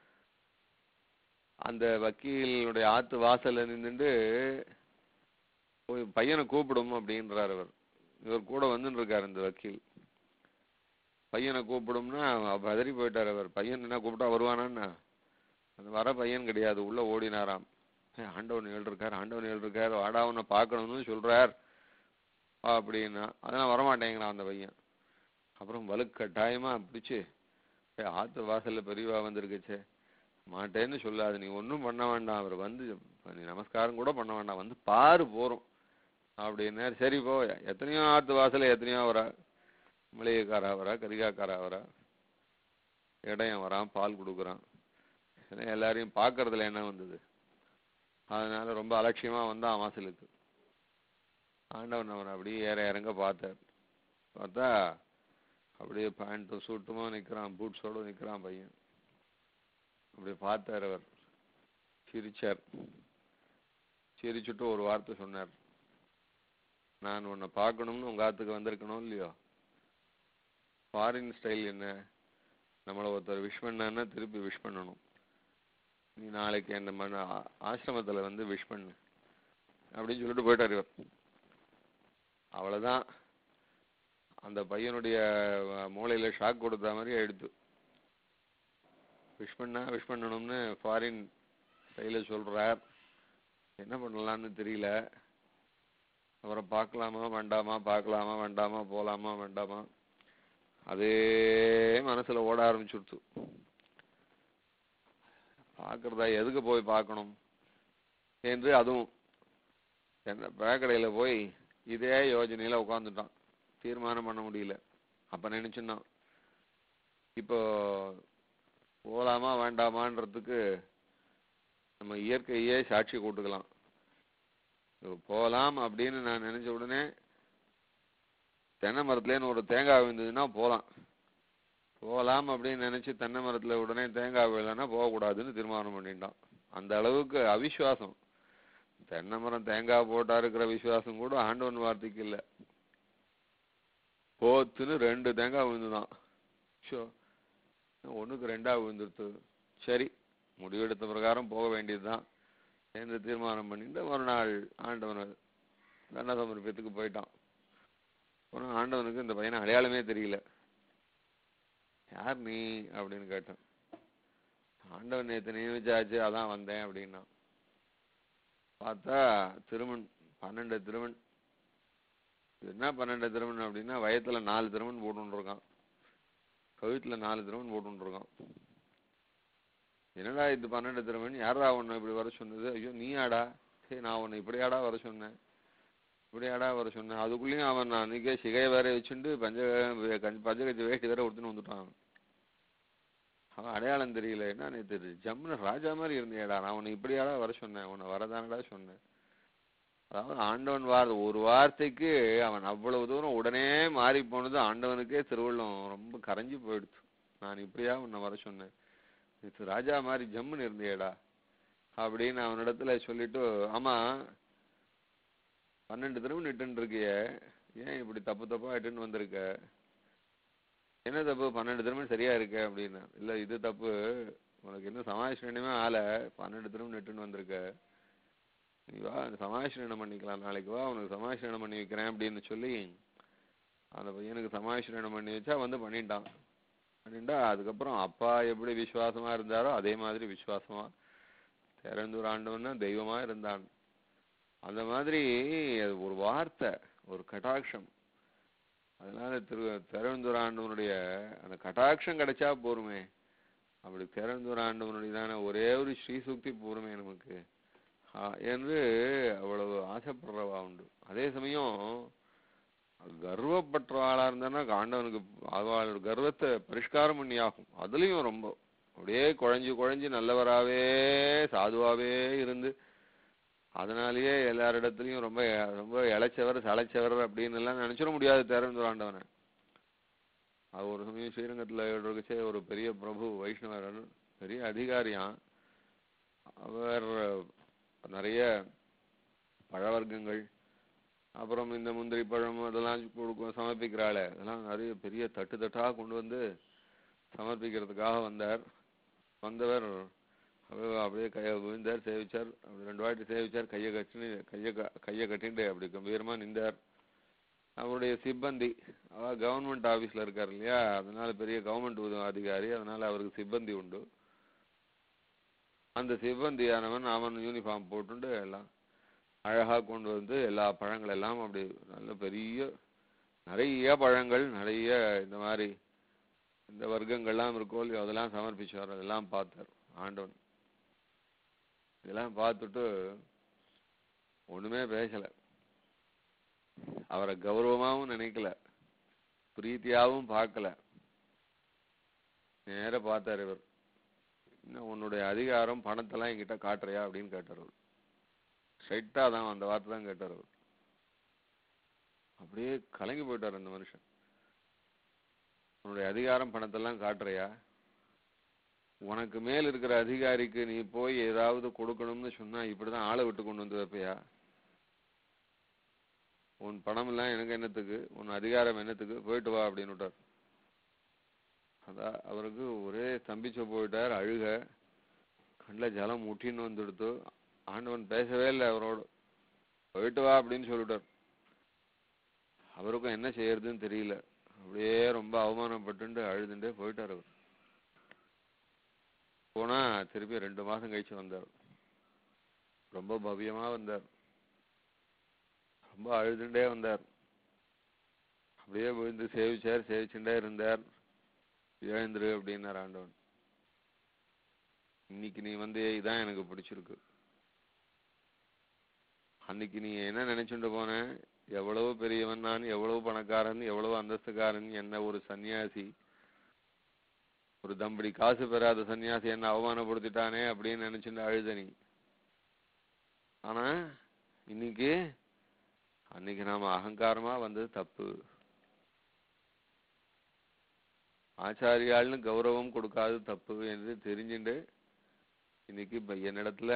அந்த வக்கீலுடைய ஆத்து வாசல்ல நின்னுட்டு போய் பையனை கூப்பிடும் அப்படின்றார் அவர் இவர் கூட வந்துட்டு இருக்காரு இந்த வக்கீல் பையனை கூப்பிடும்னா பதறி போயிட்டார் அவர் பையன் என்ன கூப்பிட்டா வருவானான்னா அந்த வர பையன் கிடையாது உள்ள ஓடினாராம் "ஏய், ஆண்டவன் ஏழு இருக்கார் ஆண்டவன் ஏழு இருக்கார் வாடா உன்னை பார்க்கணும்னு சொல்றார் அப்படின்னா அதெல்லாம் வரமாட்டேங்கிறான் அந்த பையன் அப்புறம் வலுக்கட்டாயமா பிடிச்சு "ஏய், ஆத்து வாசல்ல பெரியவா வந்திருக்குச்சே மாட்டேன்னு சொல்லாது நீ ஒன்றும் பண்ண வேண்டாம் அவர் வந்து நீ நமஸ்காரம் கூட பண்ண வேண்டாம் வந்து பாரு போறோம் அப்படின்னா சரி போ எத்தனையோ ஆத்து வாசல்ல எத்தனையோ வரா மளிகைக்காரா வரா கரிகாக்காரா வரா இடையன் வரான் பால் கொடுக்குறான் இதெல்லாம் எல்லாரையும் பார்க்கறதுல என்ன வந்தது அதனால ரொம்ப அலட்சியமா வந்தான் வாசலுக்கு ஆண்டவன் அவனை அப்படியே ஏற இறங்க பார்த்தார் பார்த்தா அப்படியே பேண்ட்டும் சூட்டுமா நிக்கிறான் பூட்ஸோட நிக்கிறான் பையன் அப்படியே பார்த்தார் அவர் சிரிச்சார் சிரிச்சுட்டு ஒரு வார்த்தை சொன்னார் நான் உன்னை பார்க்கணும்னு உங்க ஆத்துக்கு வந்திருக்கணும் இல்லையோ ஃபாரின் ஸ்டைல் என்ன நம்மளை ஒருத்தர் விஷ் பண்ணான்னா திருப்பி விஷ் பண்ணணும் நீ நாளைக்கு என்ன மன ஆ- ஆசிரமத்துல வந்து விஷ் பண்ணு அப்படின்னு சொல்லிட்டு போயிட்டார் இவர் அவ்வளவுதான் அந்த பையனுடைய அஹ், மூளையில ஷாக் கொடுத்த மாதிரி ஆயிடுத்து விஷ் பண்ணா விஷ் பண்ணணும்னு ஃபாரின் ஸ்டைல சொல்றார் என்ன பண்ணலாம்னு தெரியல அப்புறம் பார்க்கலாமா வேண்டாமா பார்க்கலாமா வேண்டாமா போலாமா வேண்டாமா அதே மனசுல ஓட ஆரம்பிச்சுடுத்து பார்க்கறதா எதுக்கு போய் பார்க்கணும் என்று அதுவும் என்ன பேக்கடையில போய் இதே யோஜனையில உட்காந்துட்டான் தீர்மானம் பண்ண முடியல அப்ப நினைச்சுன்னான் இப்போ போலாமா வேண்டாமான்றதுக்கு நம்ம இயற்கையே சாட்சி கூட்டுக்கலாம் இப்போ போலாம் அப்படின்னு நான் நினைச்ச உடனே தென்னை மரத்துலேன்னு ஒரு தேங்காய் விழுந்ததுன்னா போலாம் போலாம் அப்படின்னு நினைச்சு தென்னை மரத்துல உடனே தேங்காய் விழலைன்னா போகக்கூடாதுன்னு தீர்மானம் பண்ணிட்டான் அந்த அளவுக்கு அவிசுவாசம் தென்னை மரம் தேங்காய் போட்டா இருக்கிற விசுவாசம் கூட ஆண்டவன் வார்த்தைக்கு இல்லை போத்துன்னு ரெண்டு தேங்காய் விழுந்துதான் ஷோ ஒண்ணுக்கு ரெண்டா விழுந்துருத்து சரி முடிவெடுத்த பிரகாரம் போக வேண்டியதுதான் என்று தீர்மானம் பண்ணிட்டு மறுநாள் ஆண்டவனை தண்ட சமர்ப்பத்துக்கு போயிட்டான் போனா ஆண்டவனுக்கு இந்த பையனை அடையாளமே தெரியல யார் நீ அப்படின்னு கேட்டேன் ஆண்டவன் நேற்று நியமிச்சாச்சு அதான் வந்தேன் அப்படின்னா பார்த்தா திருமண் பன்னெண்டு திருமண் இது என்ன பன்னெண்டு திருமண் அப்படின்னா வயத்துல நாலு திருமண் போட்டுன்னு இருக்கான் கழுத்துல நாலு திருமண் போட்டுன்னு இருக்கான் என்னடா இது பன்னெண்டு திருமண் யாரா உன்னை இப்படி வர சொன்னது ஐயோ நீயாடா சரி நான் உன்னை இப்படியாடா வர சொன்னேன் இப்படியாடா வர சொன்னேன் அதுக்குள்ளேயும் அவன் நான் அன்னைக்கே சிகையை வேற வச்சுட்டு பஞ்ச கஞ்ச- பஞ்சகத்தி வேஷ்டி வேற உடுத்துன்னு வந்துட்டான் அவன். அவன் அடையாளம் தெரியல என்ன நேற்று ஜம்முன்னு ராஜா மாதிரி இருந்தியாடா நான் உன்னை இப்படியாடா வர சொன்னேன் உன்னை வரதானடா சொன்னேன் அதாவது ஆண்டவன் வார் ஒரு வார்த்தைக்கு அவன் அவ்வளவு தூரம் உடனே மாறி போனது ஆண்டவனுக்கே திருவள்ளம் ரொம்ப கரைஞ்சு போயிடுச்சு நான் இப்படியா உன்னை வர சொன்னேன் நேற்று ராஜா மாதிரி ஜம்முன்னு இருந்தியேடா அப்படின்னு அவனிடத்துல சொல்லிட்டு ஆமா பன்னெண்டு திரும்ப இட்டுன்னு இருக்கியே ஏன் இப்படி தப்பு தப்பா இட்டுன்னு வந்திருக்க என்ன தப்பு பன்னெண்டு திரும்ப சரியா இருக்க அப்படின்னு இல்ல இது தப்பு உனக்கு இன்னும் சமாளிச்சனமே ஆள பன்னெண்டு திரும்ப இட்டுன்னு வந்திருக்க நீ வா சமாளிச்சனம் பண்ணிக்கலாம் நாளைக்கு வா உனக்கு சமாளிச்சனம் பண்ணி வைக்கிறேன் அப்படின்னு சொல்லி அந்த பையனுக்கு சமாளிச்சனம் பண்ணி வச்சா வந்து பண்ணிட்டான் பண்ணிட்டா அதுக்கப்புறம் அப்பா எப்படி விசுவாசமா இருந்தாரோ அதே மாதிரி விசுவாசமா திறந்தூர் ஆண்டவன்னா தெய்வமா இருந்தான் அந்த மாதிரி அது ஒரு வார்த்தை ஒரு கட்டாட்சம் அதனால திரு திறந்தூர் ஆண்டவனுடைய அந்த கட்டாட்சம் கிடைச்சா போருமே அப்படி திறந்தூர் ஆண்டவனுடையதான ஒரே ஒரு ஸ்ரீசுக்தி போருமே நமக்கு ஆ, என்று அவ்வளவு ஆசைப்படுறவா உண்டு அதே சமயம் கர்வப்பட்டவாளா இருந்தான்னா ஆண்டவனுக்கு அவளோட கர்வத்தை பரிஷ்காரம் பண்ணி ஆகும் அதுலயும் ரொம்ப அப்படியே குழஞ்சு குழஞ்சு நல்லவராவே சாதுவாவே இருந்து அதனாலேயே எல்லாரிடத்துலயும் ரொம்ப ரொம்ப இளைச்சவர் சளைச்சவர் அப்படின்னு எல்லாம் நினைச்சிட முடியாது தேரந்தூர் ஆண்டவனை அது ஒரு சமயம் ஸ்ரீரங்கத்துல இருக்கச்சே ஒரு பெரிய பிரபு வைஷ்ணவர் பெரிய அதிகாரியாம் அவர் நிறைய பழவர்க்கங்கள் அப்புறம் இந்த முந்திரி பழம் அதெல்லாம் கொடுக்கும் சமர்ப்பிக்கிறாளே அதெல்லாம் நிறைய பெரிய தட்டு தட்டா கொண்டு வந்து சமர்ப்பிக்கிறதுக்காக வந்தார் வந்தவர் அப்படியே அப்படியே கையை விழுந்தார் சேவிச்சார் அப்படி ரெண்டு வாட்டி சேவிச்சார் கையை கட்டி கையை க- கையை கட்டிட்டு அப்படி கம்பீரமா நின்றார் அவருடைய சிப்பந்தி அவர் கவர்மெண்ட் ஆபீஸ்ல இருக்கார் இல்லையா அதனால பெரிய கவர்மெண்ட் அதிகாரி அதனால அவருக்கு சிப்பந்தி உண்டு அந்த சிப்பந்தியானவன் அவன் யூனிஃபார்ம் போட்டுண்டு எல்லாம் அழகா கொண்டு வந்து எல்லா பழங்கள் எல்லாம் அப்படி நல்ல பெரிய நிறைய பழங்கள் நிறைய இந்த மாதிரி இந்த வர்க்கங்கள்லாம் இருக்கோ இல்லையோ அதெல்லாம் சமர்ப்பிச்சார் அதெல்லாம் பார்த்தார் ஆண்டவன் இதெல்லாம் பார்த்துட்டு ஒண்ணுமே பேசல அவரை கௌரவமாவும் நினைக்கல பிரீத்தியாவும் பார்க்கல நேர பார்த்தார் இவர் இன்னும் உன்னுடைய அதிகாரம் பணத்தெல்லாம் என்கிட்ட காட்டுறியா அப்படின்னு கேட்டார் அவர் ஸ்ட்ரைட்டா தான் அந்த வார்த்தை தான் கேட்டார் அவர் அப்படியே கலங்கி போயிட்டார் அந்த மனுஷன் உன்னுடைய அதிகாரம் பணத்தெல்லாம் காட்டுறியா உனக்கு மேல் இருக்கிற அதிகாரிக்கு நீ போய் ஏதாவது கொடுக்கணும்னு சொன்னா இப்படிதான் ஆளை விட்டு கொண்டு வந்து வைப்பியா உன் பணம் எல்லாம் எனக்கு என்னத்துக்கு உன் அதிகாரம் என்னத்துக்கு போயிட்டு வா அப்படின்னு விட்டார் அதான் அவருக்கு ஒரே ஸ்தம்பிச்சு போயிட்டார் அழுக கண்ணில் ஜலம் முட்டின்னு வந்துடுத்து ஆண்டவன் பேசவே இல்லை அவரோட போயிட்டு வா அப்படின்னு சொல்லிட்டார் அவருக்கும் என்ன செய்யறதுன்னு தெரியல அப்படியே ரொம்ப அவமானப்பட்டுண்டு அழுதுண்டே போயிட்டார் அவர் போனா திருப்பி ரெண்டு மாசம் கழிச்சு வந்தார் ரொம்ப பவ்யமா வந்தார் ரொம்ப அழுதுண்டே வந்தார் அப்படியே விழுந்து சேவிச்சார் சேவிச்சுட்டே இருந்தார் எழுந்துரு அப்படின்னார் ஆண்டவன் இன்னைக்கு நீ வந்து இதான் எனக்கு பிடிச்சிருக்கு அன்னைக்கு நீ என்ன நினைச்சுட்டு போன எவ்வளவு பெரியவன் நான் எவ்வளவு பணக்காரன் எவ்வளவு அந்தஸ்துக்காரன் என்ன ஒரு சன்னியாசி ஒரு தம்படி காசு பெறாத சன்னியாசி என்ன அவமானப்படுத்திட்டானே அப்படின்னு நினைச்சுட்டு அழுத நீ ஆனா இன்னைக்கு அன்னைக்கு நாம அகங்காரமா வந்தது தப்பு ஆச்சாரியாள்னு கௌரவம் கொடுக்காது தப்பு என்று தெரிஞ்சுண்டு இன்னைக்கு இப்ப என்னிடத்துல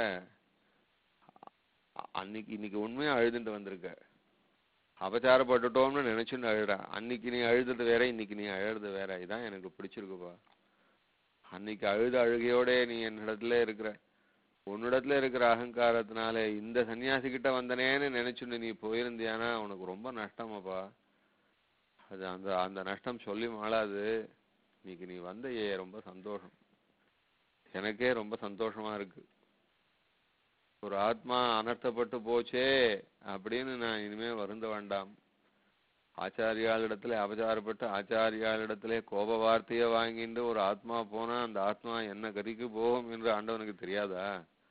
அ- அன்னைக்கு இன்னைக்கு உண்மையா அழுதுட்டு வந்திருக்க அபச்சாரப்பட்டுட்டோம்னு நினைச்சுன்னு அழுற அன்னைக்கு நீ அழுதுறது வேற இன்னைக்கு நீ அழுறது வேற இதான் எனக்கு பிடிச்சிருக்குப்பா அன்னைக்கு அழுத அழுகையோட நீ என்னிடத்துல இருக்கிற உன்னிடத்துல இருக்கிற அகங்காரத்தினால இந்த சன்னியாசி கிட்ட வந்தனேன்னு நினைச்சுன்னு நீ போயிருந்தியானா உனக்கு ரொம்ப நஷ்டமாப்பா அது அந்த அந்த நஷ்டம் சொல்லி மாளாது இன்னைக்கு நீ வந்தையே ரொம்ப சந்தோஷம் எனக்கே ரொம்ப சந்தோஷமா இருக்கு ஒரு ஆத்மா அனர்த்தப்பட்டு போச்சே அப்படின்னு நான் இனிமே வருந்த வேண்டாம் ஆச்சாரியாளிடத்துல அபச்சாரப்பட்டு ஆச்சாரியாளிடத்திலே கோப வார்த்தையை வாங்கிட்டு ஒரு ஆத்மா போனா அந்த ஆத்மா என்ன கதிக்கு போகும் என்று ஆண்டவனுக்கு தெரியாதா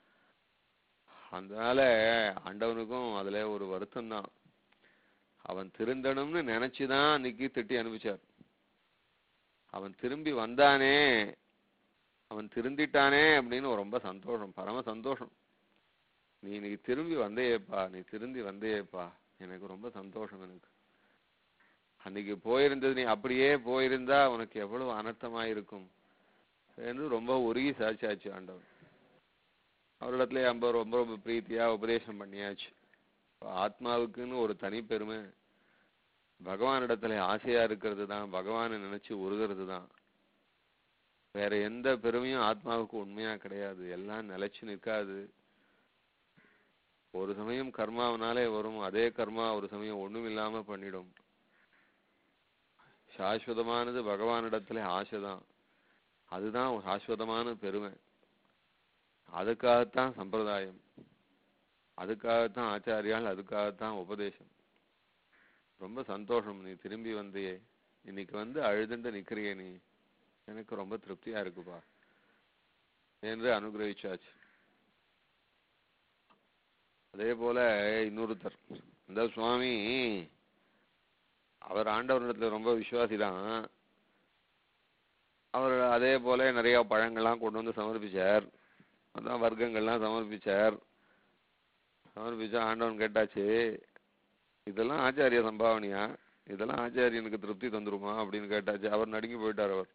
அதனால ஆண்டவனுக்கும் அதுல ஒரு வருத்தம் தான் அவன் திருந்தணும்னு நினைச்சுதான் அன்னைக்கு திட்டி அனுப்பிச்சார் அவன் திரும்பி வந்தானே அவன் திருந்திட்டானே அப்படின்னு ரொம்ப சந்தோஷம் பரம சந்தோஷம் நீ இன்னைக்கு திரும்பி வந்தேயேப்பா நீ திரும்பி வந்தேயேப்பா எனக்கு ரொம்ப சந்தோஷம் எனக்கு அன்னைக்கு போயிருந்தது நீ அப்படியே போயிருந்தா உனக்கு எவ்வளவு அனர்த்தமா இருக்கும் என்று ரொம்ப உருகி சாட்சியாச்சு ஆண்டவன் அவரிடத்துல ரொம்ப ரொம்ப ரொம்ப பிரீத்தியா உபதேசம் பண்ணியாச்சு இப்ப ஆத்மாவுக்குன்னு ஒரு தனி பெருமை பகவானிடத்துல ஆசையா இருக்கிறது தான் பகவானை நினைச்சு உருகிறது தான் வேற எந்த பெருமையும் ஆத்மாவுக்கு உண்மையா கிடையாது எல்லாம் நிலைச்சு நிற்காது ஒரு சமயம் கர்மாவனாலே வரும் அதே கர்மா ஒரு சமயம் ஒண்ணும் இல்லாம பண்ணிடும் சாஸ்வதமானது பகவானிடத்துல ஆசைதான் அதுதான் ஒரு சாஸ்வதமான பெருமை அதுக்காகத்தான் சம்பிரதாயம் அதுக்காகத்தான் ஆச்சாரியால் அதுக்காகத்தான் உபதேசம் ரொம்ப சந்தோஷம் நீ திரும்பி வந்தியே இன்னைக்கு வந்து அழுதுண்டு நிக்கிறியே நீ எனக்கு ரொம்ப திருப்தியா இருக்குப்பா என்று அனுகிரகிச்சாச்சு அதே போல இன்னொருத்தர் இந்த சுவாமி அவர் ஆண்டவரிடத்துல ரொம்ப விசுவாசி தான் அவர் அதே போல நிறைய பழங்கள்லாம் கொண்டு வந்து சமர்ப்பிச்சார் அதான் வர்க்கங்கள்லாம் சமர்ப்பிச்சார் சமர்ப்பிச்சா ஆண்டவன் கேட்டாச்சு இதெல்லாம் ஆச்சாரிய சம்பாவனையா இதெல்லாம் ஆச்சாரியனுக்கு திருப்தி தந்துருமா அப்படின்னு கேட்டாச்சு அவர் நடுங்கி போயிட்டார் அவர்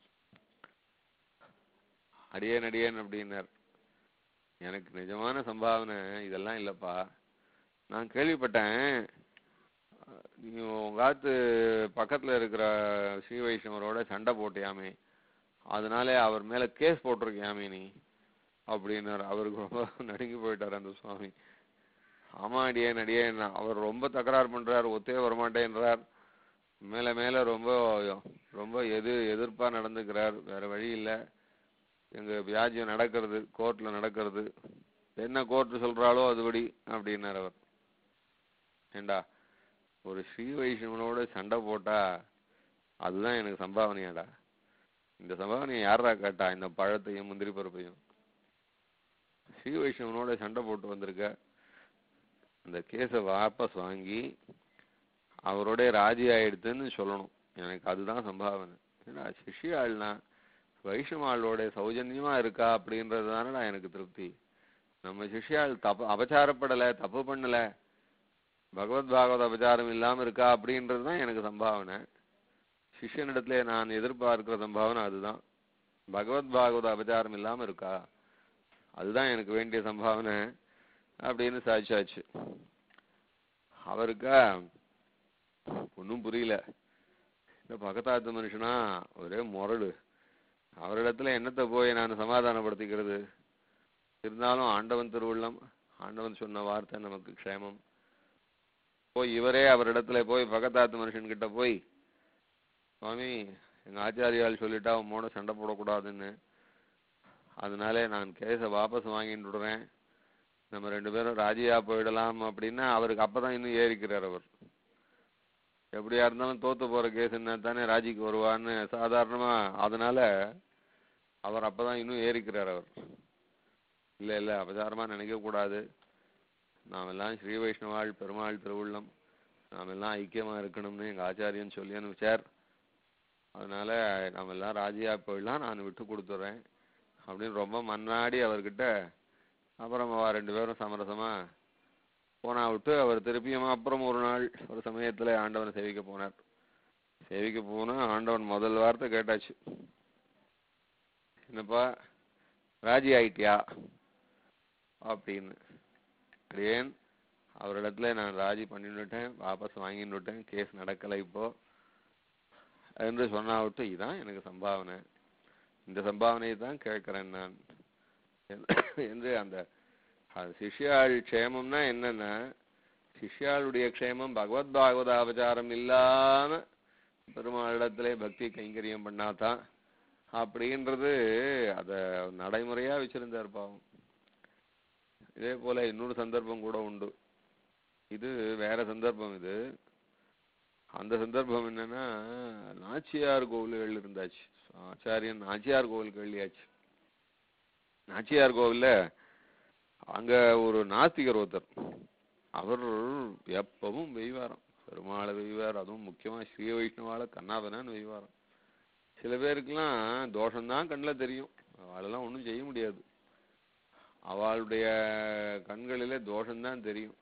அடியேன் அடியேன் அப்படின்னார் எனக்கு நிஜமான சம்பாவனை இதெல்லாம் இல்லப்பா நான் கேள்விப்பட்டேன் அஹ் நீ உங்க ஆத்து பக்கத்துல இருக்கிற ஸ்ரீ வைஷ்ணவரோட சண்டை போட்டியாமே அதனால அவர் மேல கேஸ் போட்டிருக்கியாமே நீ அப்படின்னாரு அவருக்கு ரொம்ப நடுங்கி போயிட்டார் அந்த சுவாமி ஆமா அடியேன் அடியேன் அவர் ரொம்ப தகராறு பண்றார் ஒத்தே வரமாட்டேன்றார் மேல மேல ரொம்ப ரொம்ப எது எதிர்ப்பா நடந்துக்கிறார் வேற வழி இல்ல எங்க வியாஜ்யம் நடக்கிறது கோர்ட்ல நடக்கிறது என்ன கோர்ட் சொல்றாளோ அதுபடி அப்படின்னார் அவர் ஏண்டா ஒரு ஸ்ரீ வைஷ்ணவனோட சண்டை போட்டா அதுதான் எனக்கு சம்பாவனையாடா இந்த சம்பாவனையை யாரா கேட்டா இந்த பழத்தையும் முந்திரி பருப்பையும் ஸ்ரீ வைஷ்ணவனோட சண்டை போட்டு வந்திருக்க அந்த கேஸை வாபஸ் வாங்கி அவரோட ராஜி ஆயிடுதுன்னு சொல்லணும் எனக்கு அதுதான் சம்பாவனை ஏன்னா சிஷ்யாள்னா வைஷ்ணவாளோட சௌஜன்யமா இருக்கா அப்படின்றது தானடா எனக்கு திருப்தி நம்ம சிஷ்யாள் தப்பு அபச்சாரப்படல தப்பு பண்ணல பகவத் பாகவத அபச்சாரம் இல்லாம இருக்கா அப்படின்றது தான் எனக்கு சம்பாவனை சிஷ்யனிடத்துல நான் எதிர்பார்க்கிற சம்பாவனை அதுதான் பகவத் பாகவத அபச்சாரம் இல்லாம இருக்கா அதுதான் எனக்கு வேண்டிய சம்பாவனை அப்படின்னு சாதிச்சாச்சு அவருக்கா ஒன்றும் புரியல இந்த பக்கத்தாத்து மனுஷனா ஒரே முரடு அவரிடத்துல என்னத்தை போய் நான் சமாதானப்படுத்திக்கிறது இருந்தாலும் ஆண்டவன் திருவுள்ளம் ஆண்டவன் சொன்ன வார்த்தை நமக்கு க்ஷேமம் போய் இவரே அவரிடத்துல போய் பக்கத்தாத்து மனுஷன் கிட்ட போய் சுவாமி எங்க ஆச்சாரியால் சொல்லிட்டா உம்மோட சண்டை போடக்கூடாதுன்னு அதனாலே நான் கேஸை வாபஸ் வாங்கிட்டு விடுறேன் நம்ம ரெண்டு பேரும் ராஜியா போயிடலாம் அப்படின்னா அவருக்கு அப்பதான் இன்னும் ஏறிக்கிறார் அவர் எப்படியா இருந்தாலும் தோத்து போற கேஸ் என்ன தானே ராஜிக்கு வருவான்னு சாதாரணமா அதனால அவர் அப்பதான் இன்னும் ஏறிக்கிறார் அவர் இல்ல இல்ல அபசாரமா நினைக்க கூடாது நாம் எல்லாம் ஸ்ரீ வைஷ்ணவாள் பெருமாள் திருவுள்ளம் நாம் எல்லாம் ஐக்கியமா இருக்கணும்னு எங்க ஆச்சாரியன் சொல்லி அனுப்பிச்சார் அதனால நாம எல்லாம் ராஜியா போயிடலாம் நான் விட்டு கொடுத்துட்றேன் அப்படின்னு ரொம்ப மன்னாடி அவர்கிட்ட அப்புறம் அவ ரெண்டு பேரும் சமரசமா போனா விட்டு அவர் திருப்பியும் அப்புறம் ஒரு நாள் ஒரு சமயத்துல ஆண்டவனை சேவிக்க போனார் சேவிக்க போனா ஆண்டவன் முதல் வார்த்தை கேட்டாச்சு என்னப்பா ராஜி ஆயிட்டியா அப்படின்னு அடியேன் அவரிடத்துல நான் ராஜி பண்ணிட்டுட்டேன் வாபஸ் வாங்கிட்டுட்டேன் கேஸ் நடக்கலை இப்போ என்று சொன்னா விட்டு இதான் எனக்கு சம்பாவனை இந்த சம்பாவனையை தான் கேட்கிறேன் நான் என்று அந்த அது சிஷ்யாள் க்ஷேமம்னா என்னன்னா சிஷ்யாளுடைய க்ஷேமம் பகவத் பாகவதாபச்சாரம் இல்லாம பெருமாளிடத்திலே பக்தி கைங்கரியம் பண்ணாதான் அப்படின்றது அத நடைமுறையா வச்சிருந்தார் பாவம் இதே போல இன்னொரு சந்தர்ப்பம் கூட உண்டு இது வேற சந்தர்ப்பம் இது அந்த சந்தர்ப்பம் என்னன்னா நாச்சியார் கோவில்கள் இருந்தாச்சு ஆச்சாரியன் நாச்சியார் கோவில் கேள்வியாச்சு நாச்சியார் கோவில்ல அங்க ஒரு நாஸ்திகர் ஒருத்தர் அவர் எப்பவும் வெய்வாரம் பெருமாளை வெய்வார் அதுவும் முக்கியமா ஸ்ரீ வைஷ்ணவால கண்ணாபனான்னு வெய்வாரம் சில பேருக்குலாம் தோஷம்தான் கண்ணில் தெரியும் அவளெல்லாம் ஒன்றும் செய்ய முடியாது அவளுடைய கண்களிலே தோஷம்தான் தெரியும்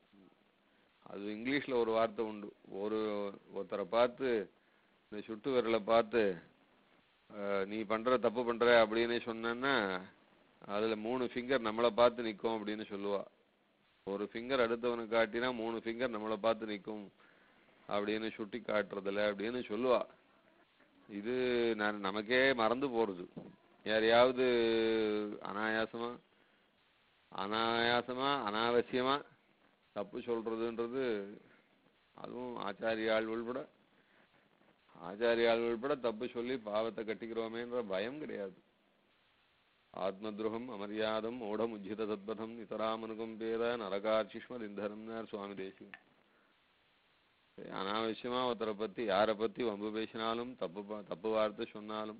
அது இங்கிலீஷ்ல ஒரு வார்த்தை உண்டு ஒரு ஒருத்தரை பார்த்து இந்த சுட்டு விரலை பார்த்து அஹ், நீ பண்ற தப்பு பண்ற அப்படின்னு சொன்னேன்னா அதுல மூணு ஃபிங்கர் நம்மளை பார்த்து நிக்கும் அப்படின்னு சொல்லுவா ஒரு ஃபிங்கர் அடுத்தவனுக்கு காட்டினா மூணு ஃபிங்கர் நம்மளை பார்த்து நிக்கும் அப்படின்னு சுட்டி காட்டுறதுல அப்படின்னு சொல்லுவா இது நான் நமக்கே மறந்து போறது யாரையாவது அனாயாசமா அனாயாசமா அனாவசியமா தப்பு சொல்றதுன்றது அதுவும் ஆச்சாரியாள் உள்பட ஆச்சாரியாள் உள்பட தப்பு சொல்லி பாவத்தை கட்டிக்கிறோமேன்ற பயம் கிடையாது ஆத்மத்ரோகம் அமரியாதம் ஓடம் உஜ்ஜித தத்பதம் இத்தராமனுகம்பேத நரகாட்சிஷ்மதிந்தரம்னார் சுவாமி தேசியம் அனாவசியமா ஒருத்தரை பத்தி யாரை பத்தி வம்பு பேசினாலும் தப்பு பா- தப்பு வார்த்தை சொன்னாலும்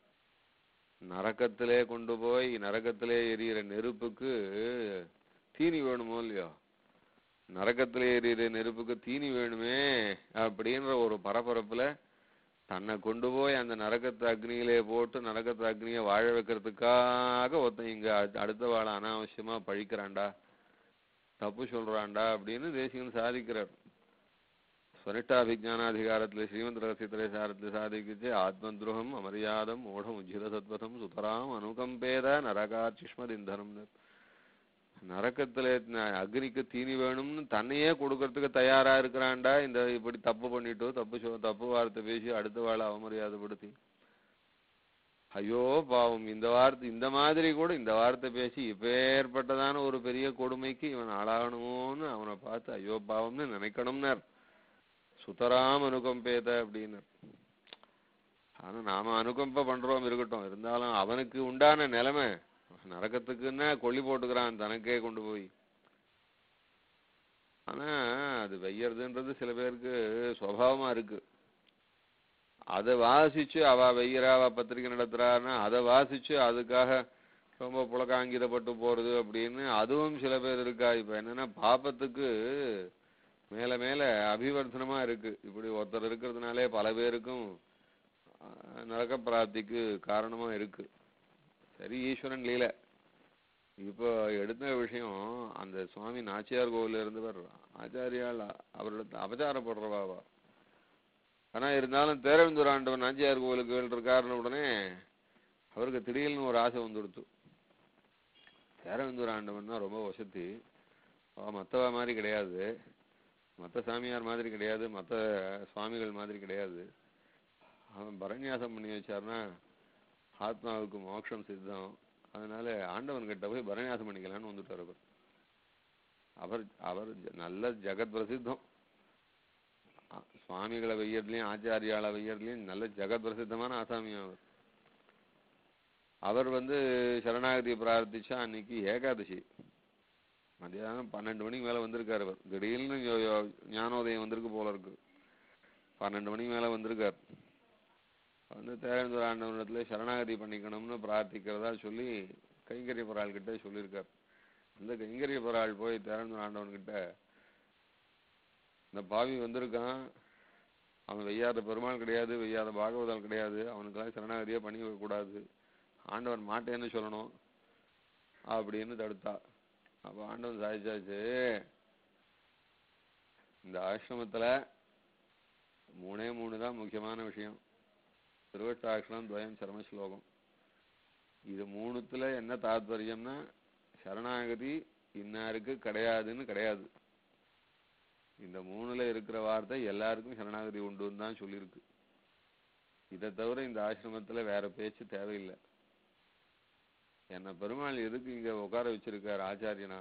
நரக்கத்திலே கொண்டு போய் நரக்கத்திலே எரியிற நெருப்புக்கு தீனி வேணுமோ இல்லையோ நரக்கத்திலே எரியிற நெருப்புக்கு தீனி வேணுமே அப்படின்ற ஒரு பரபரப்புல தன்னை கொண்டு போய் அந்த நரகத்து அக்னியிலே போட்டு நரகத்து அக்னியை வாழ வைக்கிறதுக்காக ஒருத்தன் இங்க அடு- அடுத்த வாழ அனாவசியமா பழிக்கிறான்டா தப்பு சொல்றான்டா அப்படின்னு தேசிகன் சாதிக்கிறார் ஸ்வனிஷ்டாபிஜானாதிகாரத்துல ஸ்ரீமந்த் ரகசியத்திலே சாரத்தில் சாதிக்கிச்சு ஆத்மத்ரோகம் அமரியாதம் மூடம் உஜ்ஜித சத்வதம் சுதராம் அனுகம்பேத நரகாச்சிஷ்மதிந்தனம் நரக்கத்துல ந- அக்னிக்கு தீனி வேணும்னு தன்னையே கொடுக்கறதுக்கு தயாரா இருக்கிறான்டா இந்த இப்படி தப்பு பண்ணிட்டோ தப்பு சொ- தப்பு வார்த்தை பேசி அடுத்த வாழ அவமரியாதைப்படுத்தி ஐயோ பாவம் இந்த வார்த்தை இந்த மாதிரி கூட இந்த வார்த்தை பேசி இப்பேற்பட்டதான ஒரு பெரிய கொடுமைக்கு இவன் ஆளாகணுமோன்னு அவனை பார்த்து ஐயோ பாவம்னு நினைக்கணும்னார் சுதராம் அனுகம்பேத அப்படின்னு ஆனா நாம அனுகம்ப பண்றோம் இருக்கட்டும் இருந்தாலும் அவனுக்கு உண்டான நிலைமை நரக்கத்துக்குன்னா கொல்லி போட்டுக்கிறான் தனக்கே கொண்டு போய் ஆனா அது வெய்யறதுன்றது சில பேருக்கு சுவாவமா இருக்கு அதை வாசிச்சு அவ வெய்யறா அவ பத்திரிக்கை நடத்துறான்னா அதை வாசிச்சு அதுக்காக ரொம்ப புலகாங்கிதப்பட்டு போறது அப்படின்னு அதுவும் சில பேர் இருக்கா இப்ப என்னன்னா பாபத்துக்கு மேல மேல அபிவர்த்தனமா இருக்கு இப்படி ஒருத்தர் இருக்கிறதுனாலே பல பேருக்கும் அஹ், நரக பிராப்திக்கு காரணமா இருக்கு சரி ஈஸ்வரன் லீலை இப்போ எடுத்த விஷயம் அந்த சுவாமி நாச்சியார் கோவில்ல இருந்தவர் ஆச்சாரியால் அவரிடத்து அபச்சாரப்படுறவாவா ஆனா இருந்தாலும் தேரவிந்தூர் ஆண்டவன் நாச்சியார் கோவிலுக்கு இருக்காருன்னு உடனே அவருக்கு திடீர்னு ஒரு ஆசை வந்துடுத்து தேரவிந்தூர் ஆண்டவன்னா ரொம்ப வசதி அவ மத்தவ மாதிரி கிடையாது மத்த சாமியார் மாதிரி கிடையாது மத்த சுவாமிகள் மாதிரி கிடையாது அவன் பரநியாசம் பண்ணி வச்சாருன்னா ஆத்மாவுக்கு மோட்சம் சித்தம் அதனால ஆண்டவன் கிட்ட போய் பரநியாசம் பண்ணிக்கலாம்னு வந்துட்டார் அவர் அவர் அவர் ஜ- நல்ல ஜெகத் பிரசித்தம் அ- சுவாமிகளை வெய்யறதுலயும் ஆச்சாரியால வெய்யறதுலயும் நல்ல ஜெகத் பிரசித்தமான ஆசாமியம் அவர் அவர் வந்து சரணாகதி பிரார்த்திச்சா அன்னைக்கு ஏகாதசி மத்தியானம் பன்னெண்டு மணிக்கு மேல வந்திருக்காரு அவர் திடீர்னு யோ- யோ- ஞானோதயம் வந்திருக்கு போல இருக்கு பன்னெண்டு மணிக்கு மேல வந்திருக்கார் வந்து தேவேந்திர ஆண்டவனிடத்துல சரணாகதி பண்ணிக்கணும்னு பிரார்த்திக்கிறதா சொல்லி கைங்கரிய பராள் கிட்ட சொல்லியிருக்கார் அந்த கைங்கரிய பராள் போய் தேவேந்திர ஆண்டவன் கிட்ட இந்த பாவி வந்திருக்கான் அவன் வெய்யாத பெருமாள் கிடையாது வெய்யாத பாகவதால் கிடையாது அவனுக்கெல்லாம் சரணாகதியே பண்ணி வைக்க கூடாது ஆண்டவன் மாட்டேன்னு சொல்லணும் அப்படின்னு தடுத்தா அப்ப ஆண்டவன் சாதிச்சாச்சு இந்த ஆசிரமத்துல மூணே மூணு தான் முக்கியமான விஷயம் திருவட்டாட்சரம் துவயம் சரம ஸ்லோகம் இது மூணுத்துல என்ன தாத்பரியம்னா சரணாகதி இன்னாருக்கு கிடையாதுன்னு கிடையாது இந்த மூணுல இருக்கிற வார்த்தை எல்லாருக்கும் சரணாகதி உண்டுன்னு தான் சொல்லியிருக்கு இதை தவிர இந்த ஆசிரமத்துல வேற பேச்சு தேவையில்லை என்ன பெருமாள் எதுக்கு இங்க உட்கார வச்சிருக்கார் ஆச்சாரியனா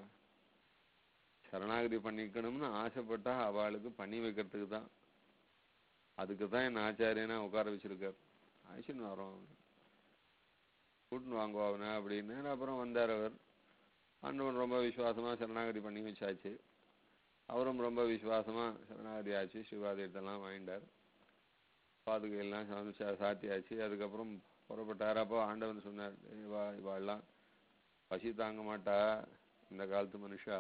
சரணாகதி பண்ணிக்கணும்னு ஆசைப்பட்டா அவளுக்கு பண்ணி வைக்கிறதுக்கு தான் அதுக்கு தான் என்ன ஆச்சாரியனா உட்கார வச்சிருக்கார் ஆயிடுச்சுன்னு வரோம் கூட்டின்னு வாங்குவா அவனை அப்படின்னு அப்புறம் வந்தார் அவர் ஆண்டவன் ரொம்ப விசுவாசமா சரணாகதி பண்ணி வச்சாச்சு அவரும் ரொம்ப விசுவாசமா சரணாகதி ஆச்சு சிவாதீர்த்தெல்லாம் வாங்கிட்டார் பாதுகை எல்லாம் சமைச்சா சாத்தியாச்சு அதுக்கப்புறம் புறப்பட்டார் அப்போ ஆண்டவன் சொன்னார் "ஏய், இவா இவாள்லாம் பசி தாங்க மாட்டா இந்த காலத்து மனுஷா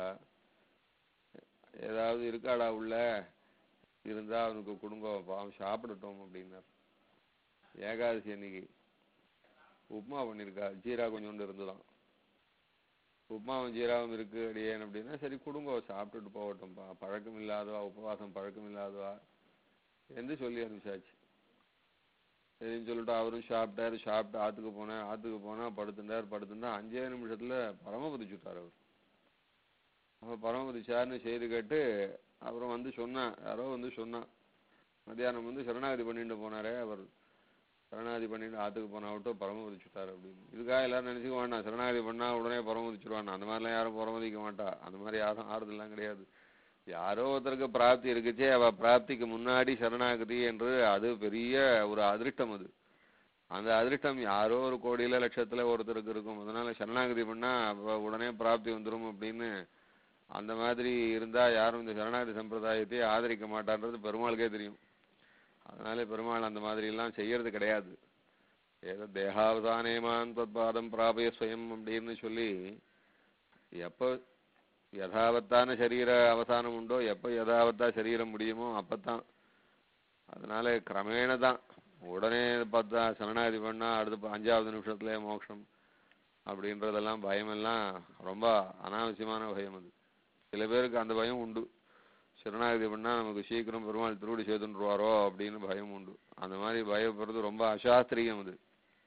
ஏதாவது இருக்காடா உள்ள இருந்தா அவனுக்கு கொடுங்க பாவம் சாப்பிடட்டும் அப்படின்னார் ஏகாதசி அன்னைக்கு உப்புமா பண்ணியிருக்கா ஜீரா கொஞ்சோண்டு இருந்துதான் உப்புமாவும் ஜீராவும் இருக்கு அடியேன் அப்படின்னா சரி கொடுங்க சாப்பிட்டுட்டு போகட்டும்பா பழக்கம் இல்லாதவா உபவாசம் பழக்கம் இல்லாதவா என்று சொல்லி அனுப்பிச்சாச்சு சரின்னு சொல்லிட்டு அவரும் சாப்பிட்டாரு சாப்பிட்டு ஆத்துக்கு போனார் ஆத்துக்கு போனா படுத்துட்டார் படுத்துட்டா அஞ்சே நிமிஷத்துல பரமபதி சுட்டார் அவர் அப்ப பரமபதிச்சார்னு செய்தி கேட்டு அப்புறம் வந்து சொன்னான் யாரோ வந்து சொன்னான் மத்தியானம் வந்து சரணாகதி பண்ணிட்டு போனாரே அவர் சரணாகதி பண்ணிட்டு ஆத்துக்கு போனா விட்டு பரமபதி சுட்டார் அப்படின்னு இதுக்காக எல்லாரும் நினைச்சுக்க வேண்டாம் சரணாகதி பண்ணா உடனே பரமதிச்சுடுவான் அந்த மாதிரிலாம் யாரும் பரமதிக்க மாட்டா அந்த மாதிரி யாரும் ஆறுதெல்லாம் கிடையாது யாரோ ஒருத்தருக்கு பிராப்தி இருக்குச்சே அவ பிராப்திக்கு முன்னாடி சரணாகதி என்று அது பெரிய ஒரு அதிருஷ்டம் அது அந்த அதிருஷ்டம் யாரோ ஒரு கோடியில லட்சத்துல ஒருத்தருக்கு இருக்கும் அதனால சரணாகதி பண்ணா அப்ப உடனே பிராப்தி வந்துரும் அப்படின்னு அந்த மாதிரி இருந்தா யாரும் இந்த சரணாகதி சம்பிரதாயத்தை ஆதரிக்க மாட்டான்றது பெருமாளுக்கே தெரியும் அதனால பெருமாள் அந்த மாதிரி எல்லாம் செய்யறது கிடையாது ஏதோ தேகாவதானேமான் தத்பாதம் பிராபய ஸ்வயம் அப்படின்னு சொல்லி எப்போ யதாவத்தான சரீர அவசானம் உண்டோ எப்போ யதாவத்தா சரீரம் முடியுமோ அப்பதான் அதனால கிரமேண தான் உடனே பார்த்தா சரணாகதி பண்ணா அடுத்த ப- அஞ்சாவது நிமிஷத்துல மோட்சம் அப்படின்றதெல்லாம் பயமெல்லாம் ரொம்ப அனாவசியமான பயம் அது சில பேருக்கு அந்த பயம் உண்டு சரணாகதி பண்ணா நமக்கு சீக்கிரம் பெருமாள் திருவடி சேர்த்துருவாரோ அப்படின்னு பயம் உண்டு அந்த மாதிரி பயப்படுறது ரொம்ப அசாஸ்திரியம் அது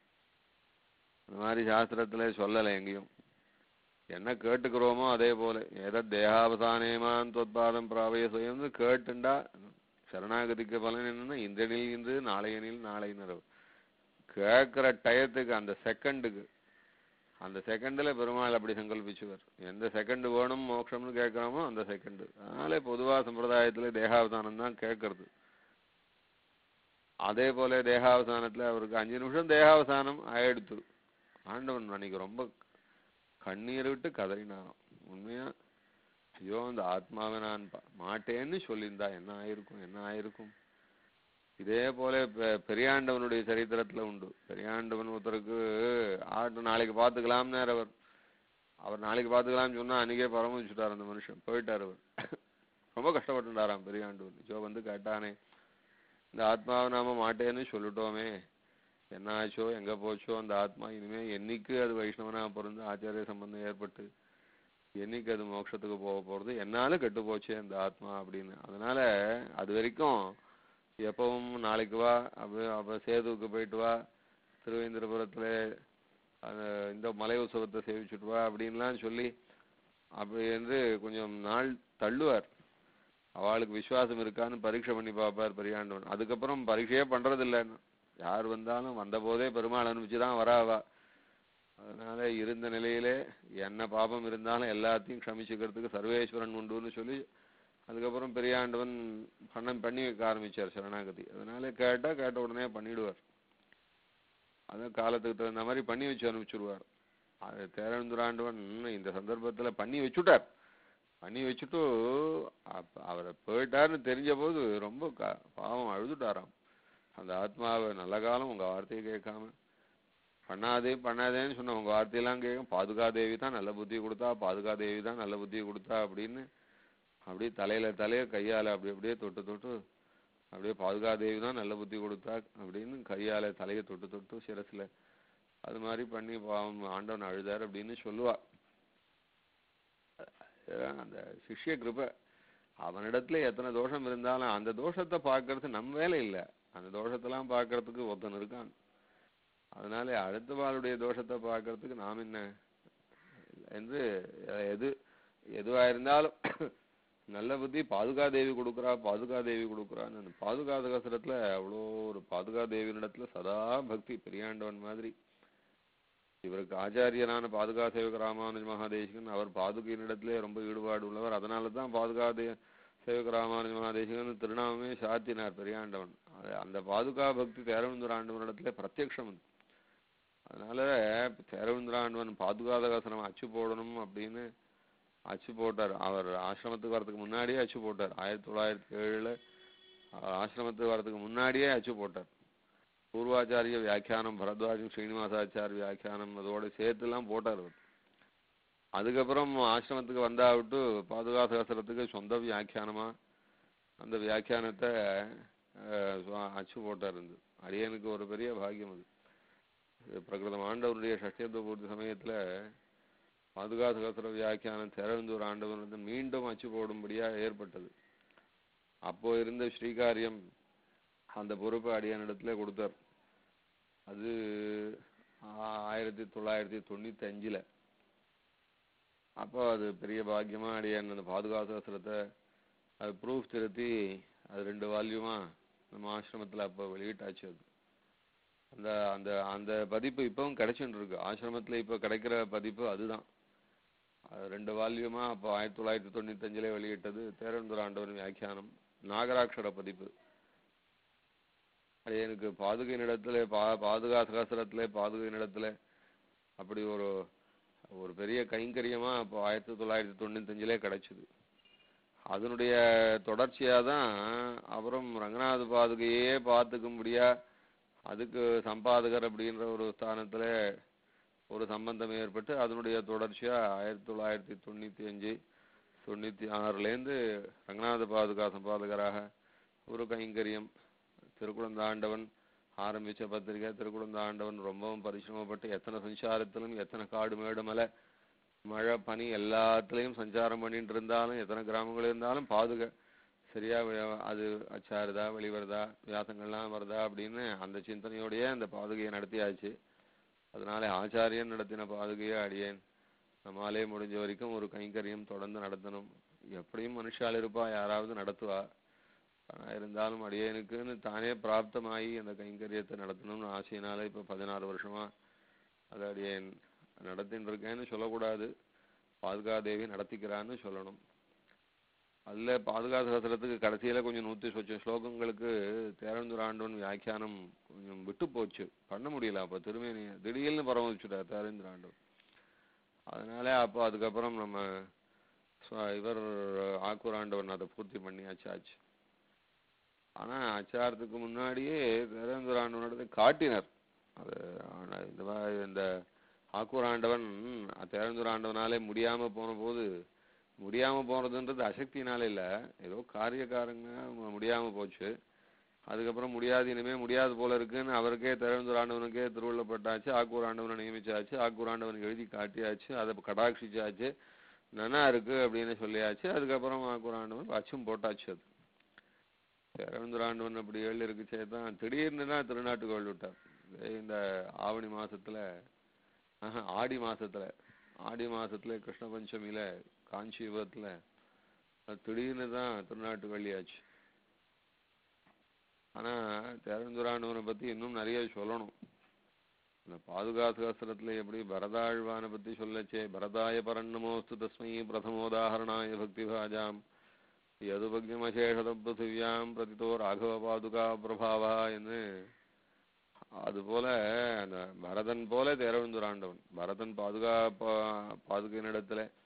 அந்த மாதிரி சாஸ்திரத்துல சொல்லலை எங்கேயும் என்ன கேட்டுக்கிறோமோ அதே போல எதை தேகாவசானேமான் தொத்பாதம் பிராபய சுயம்னு கேட்டுண்டா சரணாகதிக்கு பலன் என்னன்னா இந்திரனில் இன்று நாளையனில் நாளை நிறவு கேட்கிற டயத்துக்கு அந்த செகண்டுக்கு அந்த செகண்ட்ல பெருமாள் அப்படி சங்கல்பிச்சுவர் எந்த செகண்ட் வேணும் மோட்சம்னு கேட்கிறோமோ அந்த செகண்ட் அதனால பொதுவா சம்பிரதாயத்துல தேகாவசானம் தான் கேட்கறது அதே போல தேகாவசானத்துல அவருக்கு அஞ்சு நிமிஷம் தேகாவசானம் ஆயிடுத்து ஆண்டவன் அன்னைக்கு ரொம்ப கண்ணீர் விட்டு கதறினாராம் உண்மையா ஐயோ அந்த ஆத்மாவை நான் பா- மாட்டேன்னு சொல்லியிருந்தா என்ன ஆயிருக்கும் என்ன ஆயிருக்கும் இதே போல பெ- பெரியாண்டவனுடைய சரித்திரத்துல உண்டு பெரியாண்டவன் ஒருத்தருக்கு ஆட்டு நாளைக்கு பார்த்துக்கலாம்னு அவர் அவர் நாளைக்கு பார்த்துக்கலாம்னு சொன்னா அன்னைக்கே பரமதிச்சுட்டார் அந்த மனுஷன் போயிட்டார் அவர் ரொம்ப கஷ்டப்பட்டுட்டாராம் பெரியாண்டவன் ஜோ வந்து கேட்டானே இந்த ஆத்மாவை நாம மாட்டேன்னு சொல்லிட்டோமே என்ன ஆச்சோ எங்க போச்சோ அந்த ஆத்மா இனிமே என்னைக்கு அது வைஷ்ணவனா பிறந்து ஆச்சாரிய சம்பந்தம் ஏற்பட்டு என்னைக்கு அது மோட்சத்துக்கு போக போறது என்னால கெட்டு போச்சே அந்த ஆத்மா அப்படின்னு அதனால அது வரைக்கும் எப்பவும் நாளைக்கு வா அப்ப அப்ப சேதுவுக்கு போயிட்டு வா திருவேந்திரபுரத்துல அந்த இந்த மலை உற்சவத்தை சேவிச்சுட்டு வா அப்படின்லாம் சொல்லி அப்படி என்று கொஞ்சம் நாள் தள்ளுவார் அவளுக்கு விசுவாசம் இருக்கான்னு பரீட்சை பண்ணி பார்ப்பார் பெரியாண்டவன் அதுக்கப்புறம் பரீட்சையே பண்றது இல்லைன்னு யார் வந்தாலும் வந்த போதே பெருமாள் அனுப்பிச்சு தான் வராவா அதனால இருந்த நிலையிலே என்ன பாபம் இருந்தாலும் எல்லாத்தையும் க்ஷமிச்சுக்கிறதுக்கு சர்வேஸ்வரன் உண்டுன்னு சொல்லி அதுக்கப்புறம் பெரியாண்டவன் பண்ண பண்ணி வைக்க ஆரம்பிச்சார் சரணாகதி அதனால கேட்டா கேட்ட உடனே பண்ணிடுவார் அதான் காலத்துக்கு தகுந்த மாதிரி பண்ணி வச்சு அனுப்பிச்சுடுவார் அது தேரந்துராண்டவன் இந்த சந்தர்ப்பத்துல பண்ணி வச்சுட்டார் பண்ணி வச்சுட்டு அப்ப அவரை போயிட்டாருன்னு தெரிஞ்ச போது ரொம்ப க- பாவம் அழுதுட்டாராம் அந்த ஆத்மாவை நல்ல காலம் உங்க வார்த்தையை கேட்காம பண்ணாதே பண்ணாதேன்னு சொன்ன உங்க வார்த்தையெல்லாம் கேட்கும் பாதுகா தேவி தான் நல்ல புத்தி கொடுத்தா பாதுகா தேவி தான் நல்ல புத்தி கொடுத்தா அப்படின்னு அப்படியே தலையில தலைய கையால அப்படி அப்படியே தொட்டு தொட்டு அப்படியே பாதுகா தேவி தான் நல்ல புத்தி கொடுத்தா அப்படின்னு கையால தலையை தொட்டு தொட்டு சிரசுல அது மாதிரி பண்ணி பாவம் ஆண்டவன் அழுதார் அப்படின்னு சொல்லுவா அஹ் அந்த சிஷ்ய கிருபை அவனிடத்துல எத்தனை தோஷம் இருந்தாலும் அந்த தோஷத்தை பார்க்கறது நம்ம வேலை இல்லை அந்த தோஷத்தெல்லாம் பார்க்கறதுக்கு ஒருத்தன் இருக்கான் அதனால அடுத்தவாளுடைய தோஷத்தை பார்க்கறதுக்கு நாம் என்ன என்று அஹ், எது எதுவா இருந்தாலும் நல்ல புத்தி பாதுகா தேவி கொடுக்குறா பாதுகா தேவி கொடுக்குறான்னு அந்த பாதுகா கசரத்துல அவ்வளோ ஒரு பாதுகா தேவியினிடத்துல சதா பக்தி பெரியாண்டவன் மாதிரி இவருக்கு ஆச்சாரியனான பாதுகா சேவக ராமானுஜ மகாதேசிகன் அவர் பாதுகையினிடத்திலே ரொம்ப ஈடுபாடு உள்ளவர் அதனால தான் பாதுகா தே சேவக ராமானுஜ மகாதேசிகன் திருநாமமே சாத்தினார் பெரியாண்டவன் அது அந்த பாதுகா பக்தி தேரவிந்தர் ஆண்டவனிடத்துல பிரத்யக்ஷம் அது. அதனால தேரவிந்தர் பாதுகாதகாசனம் அச்சு போடணும் அப்படின்னு அச்சு போட்டார் அவர் ஆசிரமத்துக்கு வரதுக்கு முன்னாடியே அச்சு போட்டார் ஆயிரத்தி தொள்ளாயிரத்தி ஏழுல அவர் ஆசிரமத்துக்கு வரதுக்கு முன்னாடியே அச்சு போட்டார் பூர்வாச்சாரிய வியாக்கியானம் பரத்வாஜம் ஸ்ரீனிவாசாச்சார் வியாக்கியானம் அதோட சேர்த்துலாம் போட்டார் அவர் அதுக்கப்புறம் ஆசிரமத்துக்கு வந்தா விட்டு பாதுகாசகசரத்துக்கு சொந்த வியாக்கியானமா அந்த வியாக்கியானத்தை அஹ், சுவா- அச்சு போட்டார் இருந்து அடியனுக்கு ஒரு பெரிய பாக்கியம் அது இது பிரகிருதம் ஆண்டவருடைய ஷஷ்டியத்துவ பூர்த்தி சமயத்துல பாதுகாசகசர வியாக்கியானம் திறந்தூர் ஆண்டவர் வந்து மீண்டும் அச்சு போடும்படியா ஏற்பட்டது அப்போ இருந்த ஸ்ரீகாரியம் அந்த பொறுப்பை அடியானிடத்துல கொடுத்தார் அது ஆ- ஆயிரத்தி தொள்ளாயிரத்தி தொண்ணூத்தி அஞ்சுல அப்போ அது பெரிய பாக்கியமா அடியான் அந்த பாதுகாசாஸ்திரத்தை அது ப்ரூஃப் திருத்தி அது ரெண்டு வால்யூமா நம்ம ஆசிரமத்துல அப்போ வெளியிட்டாச்சு அது அந்த அந்த அந்த பதிப்பு இப்பவும் கிடைச்சுட்டு இருக்கு ஆசிரமத்துல இப்போ கிடைக்கிற பதிப்பு அதுதான் அது ரெண்டு வால்யூமா அப்போ ஆயிரத்தி தொள்ளாயிரத்தி தொண்ணூத்தஞ்சுல வெளியிட்டது தேரந்தூர் ஆண்டவன் வியாக்கியானம் நாகராட்சர பதிப்பு அது எனக்கு பாதுகை இடத்துல பா பாதுகா சகசரத்துல பாதுகை இடத்துல அப்படி ஒரு ஒரு பெரிய கைங்கரியமா அப்போ ஆயிரத்தி தொள்ளாயிரத்தி தொண்ணூத்தஞ்சுலே கிடைச்சது அதனுடைய தொடர்ச்சியா தான் அப்புறம் ரங்கநாத பாதுகையே பார்த்துக்கும்படியா அதுக்கு சம்பாதகர் அப்படின்ற ஒரு ஸ்தானத்துல ஒரு சம்பந்தம் ஏற்பட்டு அதனுடைய தொடர்ச்சியா ஆயிரத்தி தொள்ளாயிரத்தி தொண்ணூத்தி அஞ்சு தொண்ணூத்தி ஆறுலேருந்து ரங்கநாத பாதுகா சம்பாதகராக ஒரு கைங்கரியம் திருக்குழந்தாண்டவன் ஆரம்பிச்ச பத்திரிகை திருக்குழந்தாண்டவன் ரொம்பவும் பரிசிரமப்பட்டு எத்தனை சஞ்சாரத்திலும் எத்தனை காடு மேடு மலை மழை பனி எல்லாத்துலயும் சஞ்சாரம் பண்ணிட்டு இருந்தாலும் எத்தனை கிராமங்கள் இருந்தாலும் பாதுகை சரியா வி- அது அச்சாருதா வெளிவருதா வியாசங்கள்லாம் வருதா அப்படின்னு அந்த சிந்தனையோடயே அந்த பாதுகையை நடத்தியாச்சு அதனால ஆச்சாரியன் நடத்தின பாதுகையை அடியேன் நம்மாலே முடிஞ்ச வரைக்கும் ஒரு கைங்கரியம் தொடர்ந்து நடத்தணும் எப்படியும் மனுஷால் இருப்பா யாராவது நடத்துவா ஆனா இருந்தாலும் அடியேனுக்குன்னு தானே பிராப்தமாயி அந்த கைங்கரியத்தை நடத்தணும்னு ஆசையினால இப்ப பதினாறு வருஷமா அதை அடியேன் நடத்தின்னு இருக்கேன்னு சொல்லக்கூடாது பாதுகாதேவி நடத்திக்கிறான்னு சொல்லணும் அதுல பாதுகா சகசிரத்துக்கு கடைசியில கொஞ்சம் நூத்தி சொச்சம் ஸ்லோகங்களுக்கு தேரந்தூர் ஆண்டவன் வியாக்கியானம் கொஞ்சம் விட்டு போச்சு பண்ண முடியல அப்ப திருமேனி திடீர்னு பரமதிச்சுட்டார் தேரேந்திர ஆண்டவன் அதனால அப்போ அதுக்கப்புறம் நம்ம சு- இவர் ஆக்கூர் ஆண்டவன் அதை பூர்த்தி பண்ணியாச்சு ஆச்சு ஆனா ஆச்சாரத்துக்கு முன்னாடியே தேரேந்திர ஆண்டவனோட காட்டினார் அது ஆனா இந்த மாதிரி இந்த ஆக்கூர் ஆண்டவன் தேரந்தூர் ஆண்டவனாலே முடியாம போன போது முடியாம போனதுன்றது அசக்தினால இல்ல ஏதோ காரியக்காரங்க மு- முடியாம போச்சு அதுக்கப்புறம் முடியாது இனிமே முடியாது போல இருக்குன்னு அவருக்கே திறந்தூர் ஆண்டவனுக்கே திருவுள்ளப்பட்டாச்சு ஆக்கூர் ஆண்டவனை நியமிச்சாச்சு ஆக்கூர் ஆண்டவனுக்கு எழுதி காட்டியாச்சு அதை கடாட்சிச்சாச்சு நன்னா இருக்கு அப்படின்னு சொல்லியாச்சு அதுக்கப்புறம் ஆக்கூர் ஆண்டவன் அச்சும் போட்டாச்சு அது திறந்தூர் ஆண்டவன் அப்படி எழுதி இருக்குச்சே தான் திடீர்னு தான் திருநாட்டுக்கு விட்டார் இந்த ஆவணி மாசத்துல ஆஹா, ஆடி மாசத்துல ஆடி மாசத்துல கிருஷ்ண பஞ்சமியில காஞ்சிபுரத்துல அது திடீர்னு தான் திருநாட்டு வழியாச்சு ஆனா தேரந்துரானவனை பத்தி இன்னும் நிறைய சொல்லணும் இந்த பாதுகாசாஸ்திரத்துல எப்படி பரதாழ்வானை பத்தி சொல்லச்சே பரதாய பரண்ணமோஸ்து தஸ்மை பிரதமோதாகரணாய பக்தி பாஜாம் யதுபக்ஞமசேஷத பிருத்திவியாம் பிரதிதோ ராகவ பாதுகா பிரபாவா என்று அதுபோல அந்த பரதன் போல தேரவிந்துராண்டவன் பரதன் பாதுகா பா- பாதுகையினிடத்துல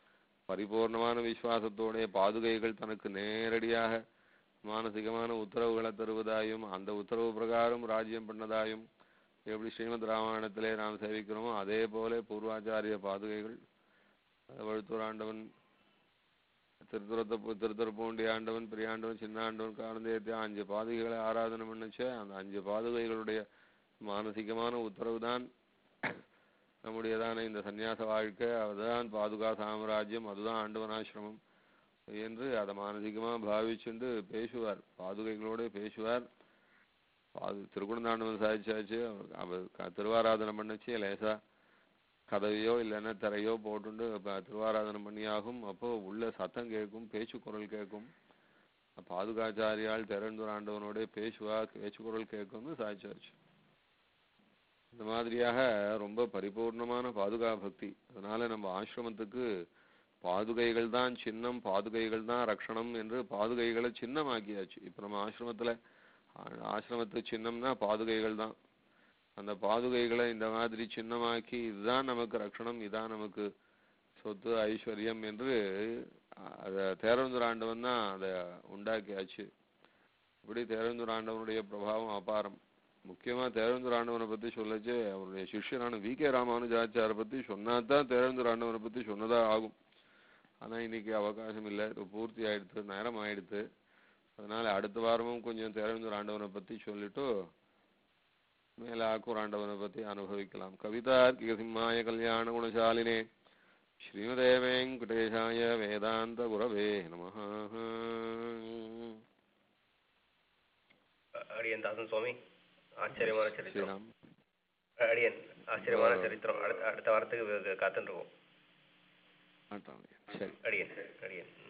பரிபூர்ணமான விசுவாசத்தோட பாதுகைகள் தனக்கு நேரடியாக மானசிகமான உத்தரவுகளை தருவதாயும் அந்த உத்தரவு பிரகாரம் ராஜ்யம் பண்ணதாயும் எப்படி ஸ்ரீமத் ராமாயணத்திலே நாம் சேவிக்கிறோமோ அதே போல பூர்வாச்சாரிய பாதுகைகள் வழுத்தூர் ஆண்டவன் திருத்துறத்த திருத்துறப்பூண்டி ஆண்டவன் பெரியாண்டவன் சின்னாண்டவன் காலந்தேத்தி அஞ்சு பாதுகைகளை ஆராதனை பண்ணுச்சே அந்த அஞ்சு பாதுகைகளுடைய மானசிகமான உத்தரவு தான் நம்முடையதான இந்த சந்நியாச வாழ்க்கை அதுதான் பாதுகா சாம்ராஜ்யம் அதுதான் ஆண்டவனாசிரமம் என்று அதை மானசிகமா பாவிச்சுண்டு பேசுவார் பாதுகைகளோட பேசுவார் பாது திருக்குணந்தாண்டவன் சாதிச்சாச்சு அவர் அவர் க- திருவாராதனை பண்ணச்சு லேசா கதவையோ இல்லைன்னா திரையோ போட்டுண்டு ப- திருவாராதனை பண்ணியாகும் அப்போ உள்ள சத்தம் கேட்கும் பேச்சு குரல் கேட்கும் பாதுகாச்சாரியால் திறந்துராண்டவனோட பேசுவா பேச்சு குரல் கேட்கும்னு சாதிச்சாச்சு இந்த மாதிரியாக ரொம்ப பரிபூர்ணமான பாதுகா பக்தி அதனால நம்ம ஆசிரமத்துக்கு பாதுகைகள் தான் சின்னம் பாதுகைகள் தான் ரக்ஷணம் என்று பாதுகைகளை சின்னமாக்கியாச்சு இப்ப நம்ம ஆசிரமத்துல ஆ- ஆசிரமத்து சின்னம்னா பாதுகைகள் தான் அந்த பாதுகைகளை இந்த மாதிரி சின்னமாக்கி இதுதான் நமக்கு ரக்ஷணம் இதான் நமக்கு சொத்து ஐஸ்வர்யம் என்று அ- அத தேரந்தூர் ஆண்டவன் தான் அதை உண்டாக்கியாச்சு இப்படி தேரந்தூர் ஆண்டவனுடைய பிரபாவம் அபாரம் முக்கியமா தேரந்தூர் ஆண்டவனை பத்தி சொல்லச்சு அவருடைய சிஷ்யரான வி கே ராமானுஜாச்சாரை பத்தி சொன்னாதான் தேரந்தூர் ஆண்டவனை பத்தி சொன்னதா ஆகும் ஆனா இன்னைக்கு அவகாசம் இல்லை இது பூர்த்தி ஆயிடுத்து நேரம் ஆயிடுத்து அதனால அடுத்த வாரமும் கொஞ்சம் தேரந்தூர் ஆண்டவனை பத்தி சொல்லிட்டு மேல ஆக்கூர் ஆண்டவனை பத்தி அனுபவிக்கலாம் கவிதார்க்கிக சிம்மாய கல்யாண குணசாலினே ஸ்ரீமதே வெங்கடேஷாய வேதாந்த குரவே நமஹ அடியன் தாசன் சுவாமி ஆச்சரியமான சரித்திரம் ஸ்ரீராம் அடியன் ஆச்சரியமான சரித்திரம் அடுத்த அடுத்த வாரத்துக்கு காத்துட்டு இருக்கோம் ஆட்டாமே சரி அடியன் அடியன்